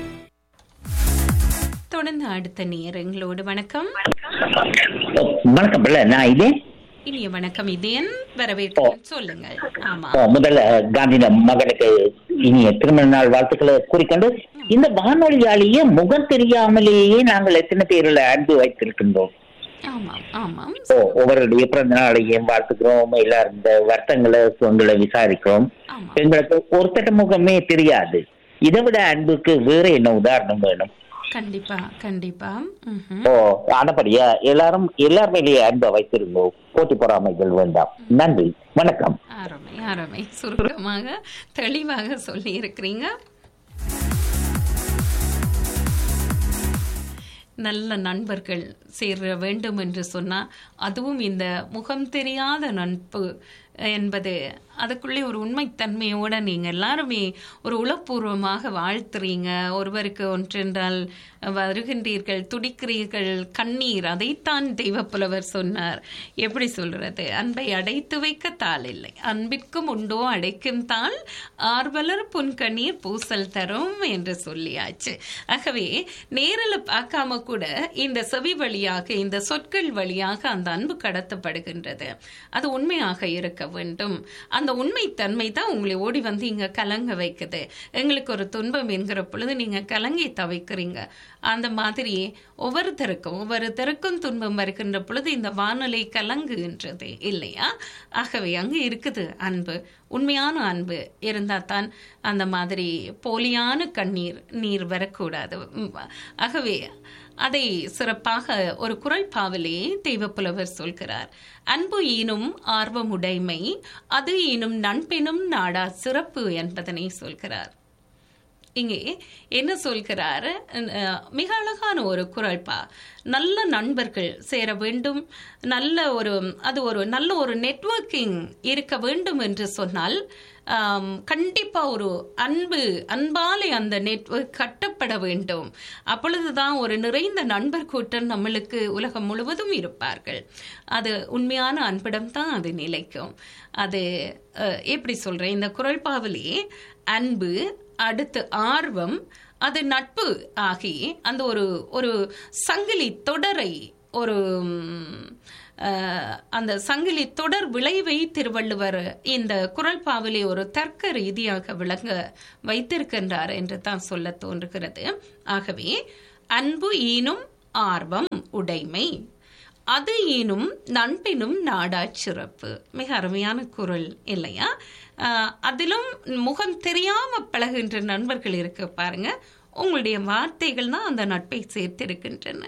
தொடர்ந்து அடுத்த நேரங்களோடு வணக்கம் வணக்கம் பிள்ளை நான் இதே இனிய வணக்கம் இதேன் வரவேற்கிறேன் சொல்லுங்கள் ஆமா ஓ, முதல்ல காந்தி மகனுக்கு இனிய திருமண நாள் வாழ்த்துக்களை கூறிக்கொண்டு இந்த வானொலியாலேயே முகம் தெரியாமலேயே நாங்கள் எத்தனை பேரில் அன்பு வைத்திருக்கின்றோம் ஆமாம் ஆமாம் ஓ ஒவ்வொருடைய பிறந்த நாளையும் வாழ்த்துக்கிறோம் எல்லாரும் இந்த வருத்தங்களை சுகங்களை விசாரிக்கிறோம் எங்களுக்கு ஒருத்தட்ட முகமே தெரியாது இதை விட அன்புக்கு வேற என்ன உதாரணம் வேணும் கண்டிப்பா கண்டிப்பா ம்ஹும். ஓ ஆனபடியா எல்லாரும் எல்லார் மேலேயே அன்பை வைத்திருந்தோம் போட்டி பொறாமைகள் வேண்டாம் நன்றி வணக்கம் அருமை அருமை சுருக்கமாக தெளிவாக சொல்லி இருக்கிறீங்க நல்ல நண்பர்கள் சேர வேண்டும் என்று சொன்னா அதுவும் இந்த முகம் தெரியாத நட்பு என்பது அதுக்குள்ளே ஒரு உண்மைத்தன்மையோட நீங்க எல்லாருமே ஒரு உளப்பூர்வமாக வாழ்த்துறீங்க ஒருவருக்கு ஒன்றென்றால் வருகின்றீர்கள் துடிக்கிறீர்கள் கண்ணீர் அதைத்தான் தெய்வப்புலவர் சொன்னார் எப்படி சொல்றது அன்பை அடைத்து வைக்க தாள் இல்லை அன்பிற்கும் உண்டோ அடைக்கும் தாள் ஆர்வலர் புன்கண்ணீர் பூசல் தரும் என்று சொல்லியாச்சு ஆகவே நேரில் பார்க்காம கூட இந்த செவி வழியாக இந்த சொற்கள் வழியாக அந்த அன்பு கடத்தப்படுகின்றது அது உண்மையாக இருக்க வேண்டும் அந்த உண்மைத்தன்மை தான் உங்களை ஓடி வந்து இங்க கலங்க வைக்குது எங்களுக்கு ஒரு துன்பம் என்கிற பொழுது நீங்க கலங்கி தவிக்கிறீங்க அந்த மாதிரி ஒவ்வொருத்தருக்கும் ஒவ்வொருத்தருக்கும் துன்பம் வருகின்ற பொழுது இந்த வானொலி கலங்குகின்றது இல்லையா ஆகவே அங்கு இருக்குது அன்பு உண்மையான அன்பு இருந்தால் தான் அந்த மாதிரி போலியான கண்ணீர் நீர் வரக்கூடாது உம், ஆகவே அதை சிறப்பாக ஒரு குரல் பாவலே தெய்வப்புலவர் சொல்கிறார் அன்பு ஈனும் ஆர்வமுடைமை அது ஈனும் நண்பெனும் நாடா சிறப்பு என்பதனை சொல்கிறார் இங்கே என்ன சொல்கிறார் அஹ், மிக அழகான ஒரு குரல்பா நல்ல நண்பர்கள் சேர வேண்டும் நல்ல ஒரு அது ஒரு நல்ல ஒரு நெட்வொர்க்கிங் இருக்க வேண்டும் என்று சொன்னால் ஆம், கண்டிப்பா ஒரு அன்பு அன்பாலே அந்த நெட்வொர்க் கட்டப்பட வேண்டும் அப்பொழுதுதான் ஒரு நிறைந்த நண்பர் கூட்டம் நம்மளுக்கு உலகம் முழுவதும் இருப்பார்கள் அது உண்மையான அன்பிடம் தான் அது நிலைக்கும் அது அஹ், எப்படி சொல்றேன் இந்த குரல்பாவிலே அன்பு அடுத்து ஆர்வம் அது நட்பு ஆகி அந்த ஒரு ஒரு சங்கிலி தொடரை ஒரு ம், அஹ், அந்த சங்கிலி தொடர் விளைவை திருவள்ளுவர் இந்த குரல் பாவிலே ஒரு தர்க்க ரீதியாக விளங்க வைத்திருக்கின்றார் என்று தான் சொல்ல தோன்றுகிறது ஆகவே அன்பு ஈனும் ஆர்வம் உடைமை அது ஈனும் நண்பினும் நாடா சிறப்பு மிக அருமையான குரல் இல்லையா ஆஹ் அதிலும் முகம் தெரியாம பழகுகின்ற நண்பர்கள் இருக்கு பாருங்க உங்களுடைய வார்த்தைகள் தான் அந்த நட்பை சேர்த்திருக்கின்றன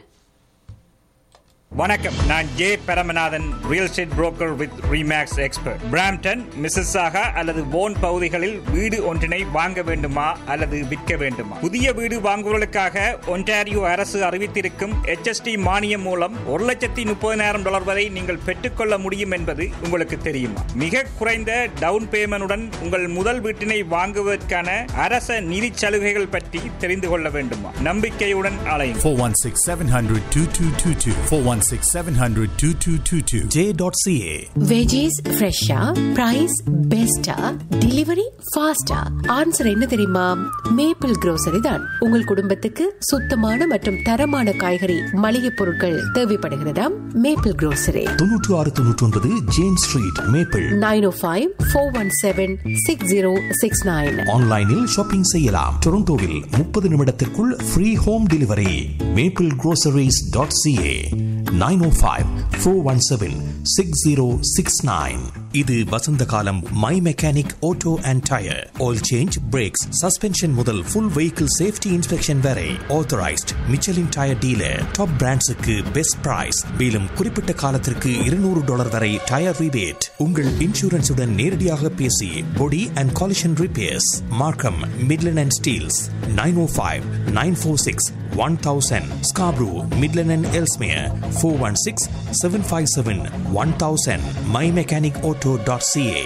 வணக்கம் நான் J Paramanathan real estate broker with Remax expert Brampton Mississauga அல்லது போன் பகுதிகளில் வீடு ஒன்றினை வாங்க வேண்டுமா அல்லது விற்க வேண்டுமா புதிய வீடு வாங்குவதற்காக ஒன்டாரியோ அரசு அறிவித்திருக்கும் HST மானியம் மூலம் ஒரு லட்சத்தி முப்பதினாயிரம் டாலர் வரை நீங்கள் பெற்றுக்கொள்ள முடியும் என்பது உங்களுக்கு தெரியுமா மிக குறைந்த டவுன் பேமெண்டுடன் உங்கள் முதல் வீட்டினை வாங்குவதற்கான அரச நிதி சலுகைகள் பற்றி தெரிந்து கொள்ள வேண்டுமா நம்பிக்கையுடன் அலையும் 416 700 2222. 416 700 2222. J.ca. வெஜிஸ் ஃப்ரெஷ்ஷா பிரைஸ் பெஸ்டா டெலிவரி ஃபாஸ்டா ஆன்சர் என்ன தெரியுமா மேப்பிள் grocery தான் உங்கள் குடும்பத்துக்கு சுத்தமான மற்றும் தரமான காய்கறி மளிகை பொருட்கள் தேவைப்படுகிறதா மேப்பிள் grocery தொன்னூற்று ஆறு தொன்னூற்றி ஒன்பது James street Maple nine O five four one seven six zero six nine ஆன்லைனில் ஷாப்பிங் செய்யலாம் டொரண்டோவில் முப்பது நிமிடத்திற்குள் free home delivery Maple groceries dot CA nine O five four one seven six zero six nine இது வசந்த காலம் my mechanic auto and tyre oil change brakes suspension முதல் full vehicle safety inspection வரை authorised Michelin tyre dealer top பிராண்ட்ஸுக்கு best price மேலும் குறிப்பிட்ட காலத்திற்கு இருநூறு டாலர் வரை டயர் ரிபேட் உங்கள் இன்சூரன்ஸுடன் நேரடியாக பேசி body and collision repairs Markham Midland and Steeles nine O five nine four six one thousand Scarborough Midland and Ellesmere four one six seven five seven one thousand my mechanic auto dot CA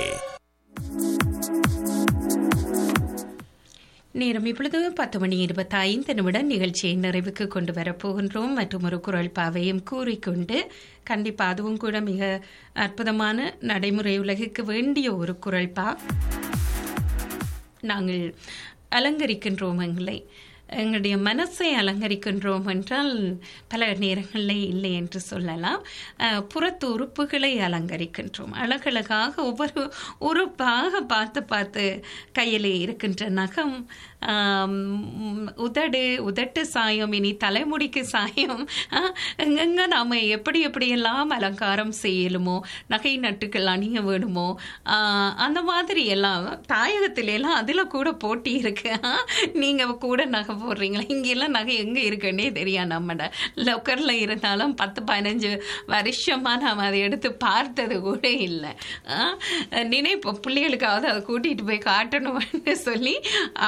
நேரம் இப்பொழுது பத்து மணி இருபத்தி ஐந்து நிமிடம் நிகழ்ச்சியை நிறைவுக்கு கொண்டு வரப்போகின்றோம் மற்றும் ஒரு குரல் பாவையும் கூறிக்கொண்டு கண்டிப்பா அதுவும் கூட மிக அற்புதமான நடைமுறை உலகுக்கு வேண்டிய ஒரு குரல் பா நாங்கள் அலங்கரிக்கின்றோம் எங்களை எங்களுடைய மனசை அலங்கரிக்கின்றோம் என்றால் பல நேரங்களில் இல்லை என்று சொல்லலாம் அஹ், புறத்து உறுப்புகளை அலங்கரிக்கின்றோம் அழகழகாக ஒவ்வொரு உறுப்பாக பார்த்து பார்த்து கையில் இருக்கின்ற நகம் ஆம், உதடு உதட்டு சாயம் இனி தலைமுடிக்கு சாயம் ஆஹ், எங்கெங்க நாம் எப்படி எப்படியெல்லாம் அலங்காரம் செய்யலுமோ நகை நட்டுக்கள் அணிய வேணுமோ ஆஹ், அந்த மாதிரி எல்லாம் தாயகத்தில எல்லாம் அதில் கூட போட்டி இருக்கு ஆஹ், நீங்க கூட நகை போடுறீங்களா இங்கெல்லாம் நகை எங்கே இருக்குன்னே தெரியும் நம்மட லொக்கரில் இருந்தாலும் பத்து பதினஞ்சு வருஷமா நாம் அதை எடுத்து பார்த்தது கூட இல்லை நினைப்போம் பிள்ளைகளுக்காவது அதை கூட்டிகிட்டு போய் காட்டணும்னு சொல்லி அப்படி கொண்டு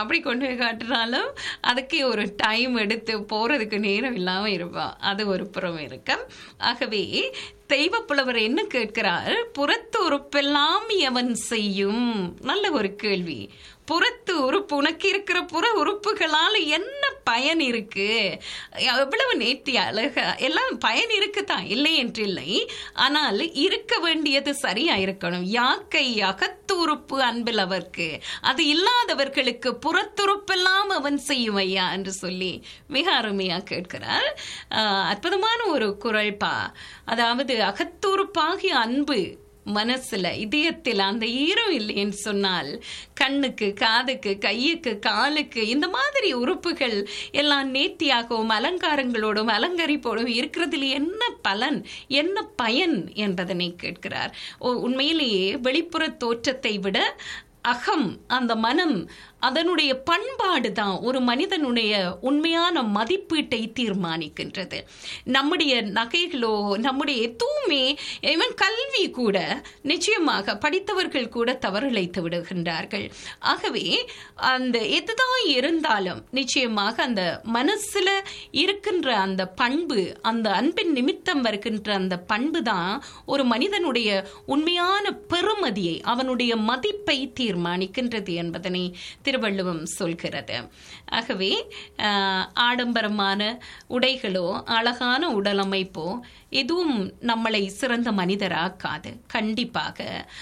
கொண்டு காட்டினாலும் அதுக்கே ஒரு டைம் எடுத்து போறதுக்கு நேரம் இல்லாம இருப்பான் அது ஒரு புறம் இருக்கு ஆகவே தெய்வ புலவர் என்ன கேட்கிறார் புறத்து உறுப்பெல்லாம் எவன் செய்யும் நல்ல ஒரு கேள்வி புறத்து உறுப்பு உனக்கு இருக்கிற புற உறுப்புகளால் என்ன பயன் இருக்கு எவ்வளவு நேர்த்தி அழக எல்லாம் பயன் இருக்குதான் இல்லை என்று இல்லை ஆனால் இருக்க வேண்டியது சரியா இருக்கணும் யாக்கை அகத்து உறுப்பு அன்பில் அவர்க்கு அது இல்லாதவர்களுக்கு புறத்துறுப்பெல்லாம் அவன் செய்யும் ஐயா என்று சொல்லி மிக அருமையா கேட்கிறார் ஆஹ் அற்புதமான ஒரு குரல் பா அதாவது அகத்துறுப்பாகிய அன்பு மனசுல இதயத்தில் அந்த ஈரம் இல்லைன்னு சொன்னால் கண்ணுக்கு காதுக்கு கையுக்கு காலுக்கு இந்த மாதிரி உறுப்புகள் எல்லாம் நேர்த்தியாகவும் அலங்காரங்களோடும் அலங்கரிப்போடும் இருக்கிறதுல என்ன பலன் என்ன பயன் என்பதனை கேட்கிறார் ஓ உண்மையிலேயே வெளிப்புற தோற்றத்தை விட அகம் அந்த மனம் அதனுடைய பண்பாடு தான் ஒரு மனிதனுடைய உண்மையான மதிப்பீட்டை தீர்மானிக்கின்றது நம்முடைய நகைகளோ நம்முடைய எதுவுமே இவன் கல்வி கூட நிச்சயமாக படித்தவர்கள் கூட தவறிழைத்து விடுகின்றார்கள் ஆகவே அந்த எதுதான் இருந்தாலும் நிச்சயமாக அந்த மனசுல இருக்கின்ற அந்த பண்பு அந்த அன்பின் நிமித்தம் வருகின்ற அந்த பண்பு தான் ஒரு மனிதனுடைய உண்மையான பெருமதியை அவனுடைய மதிப்பை தீர்மானிக்கின்றது என்பதனை திருவள்ளுவம் சொல்கிறது ஆகவே ஆஹ், ஆடம்பரமான உடைகளோ அழகான உடலமைப்போ எதுவும் நம்மளை சிறந்த மனிதராக்காது கண்டிப்பாக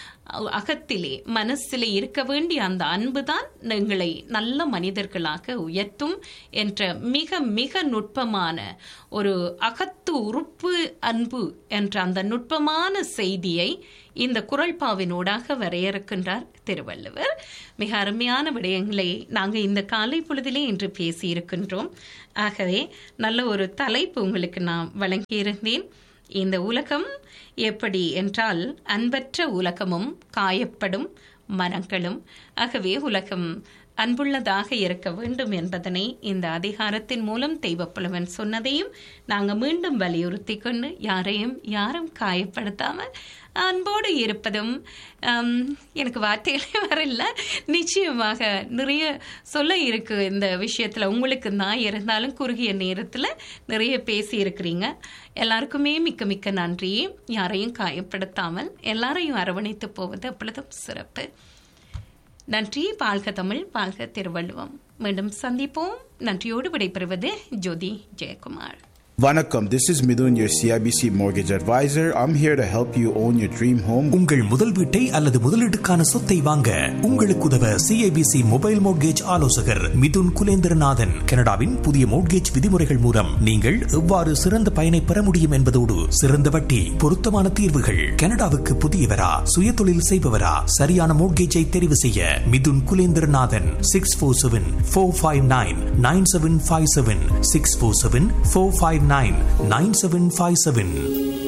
அகத்திலே மனசிலே இருக்க வேண்டிய அந்த அன்பு தான் எங்களை நல்ல மனிதர்களாக உயர்த்தும் என்ற மிக மிக நுட்பமான ஒரு அகத்து உறுப்பு அன்பு என்ற அந்த நுட்பமான செய்தியை இந்த குரல்பாவினூடாக வரையறுக்கின்றார் திருவள்ளுவர் மிக அருமையான விடயங்களை நாங்கள் இந்த காலை பொழுதிலே இன்று பேசியிருக்கின்றோம் ஆகவே நல்ல ஒரு தலைப்பு உங்களுக்கு நான் வழங்கியிருந்தேன் இந்த உலகம் எப்படி என்றால் அன்பற்ற உலகமும் காயப்படும் மனங்களும் ஆகவே உலகம் அன்புள்ளதாக இருக்க வேண்டும் என்பதனை இந்த அதிகாரத்தின் மூலம் தெய்வப்புலவன் சொன்னதையும் நாங்கள் மீண்டும் வலியுறுத்தி கொண்டு யாரையும் யாரும் காயப்படுத்தாமல் அன்போடு இருப்பதும் ஆம், எனக்கு வார்த்தைகளே வரல நிச்சயமாக நிறைய சொல்ல இருக்கு இந்த விஷயத்தில் உங்களுக்கு தான் இருந்தாலும் குறுகிய நேரத்தில் நிறைய பேசி இருக்கிறீங்க எல்லாருக்குமே மிக்க மிக்க நன்றி யாரையும் காயப்படுத்தாமல் எல்லாரையும் அரவணைத்து போவது அப்பொழுதும் சிறப்பு நன்றி வாழ்க தமிழ் வாழ்க திருவள்ளுவம் மீண்டும் சந்திப்போம் நன்றியோடு விடைபெறுவது ஜோதி Jayakumar Vanakkam, this is Midun, your CIBC mortgage advisor. I'm here to help you own your dream home. உங்கள் முதல் வீட்டை அல்லது முதலீட்டுக்கான சொத்தை வாங்க உங்களுக்கு உதவ சிஐபிசி மொபைல் மோட்கேஜ் ஆலோசகர் மிதுன் குலேந்திரநாதன் கனடாவின் புதிய மோட்கேஜ் விதிமுறைகள் மூலம் நீங்கள் எவ்வாறு சிறந்த பயனை பெற முடியும் என்பதோடு சிறந்த வட்டி பொருத்தமான தீர்வுகள் கனடாவுக்கு புதியவரா சுய தொழில் செய்பவரா சரியான மோட்கேஜை தெரிவு செய்ய Mithun Kulendranathan six four seven four five nine nine seven five seven six four seven four five nine nine seven five seven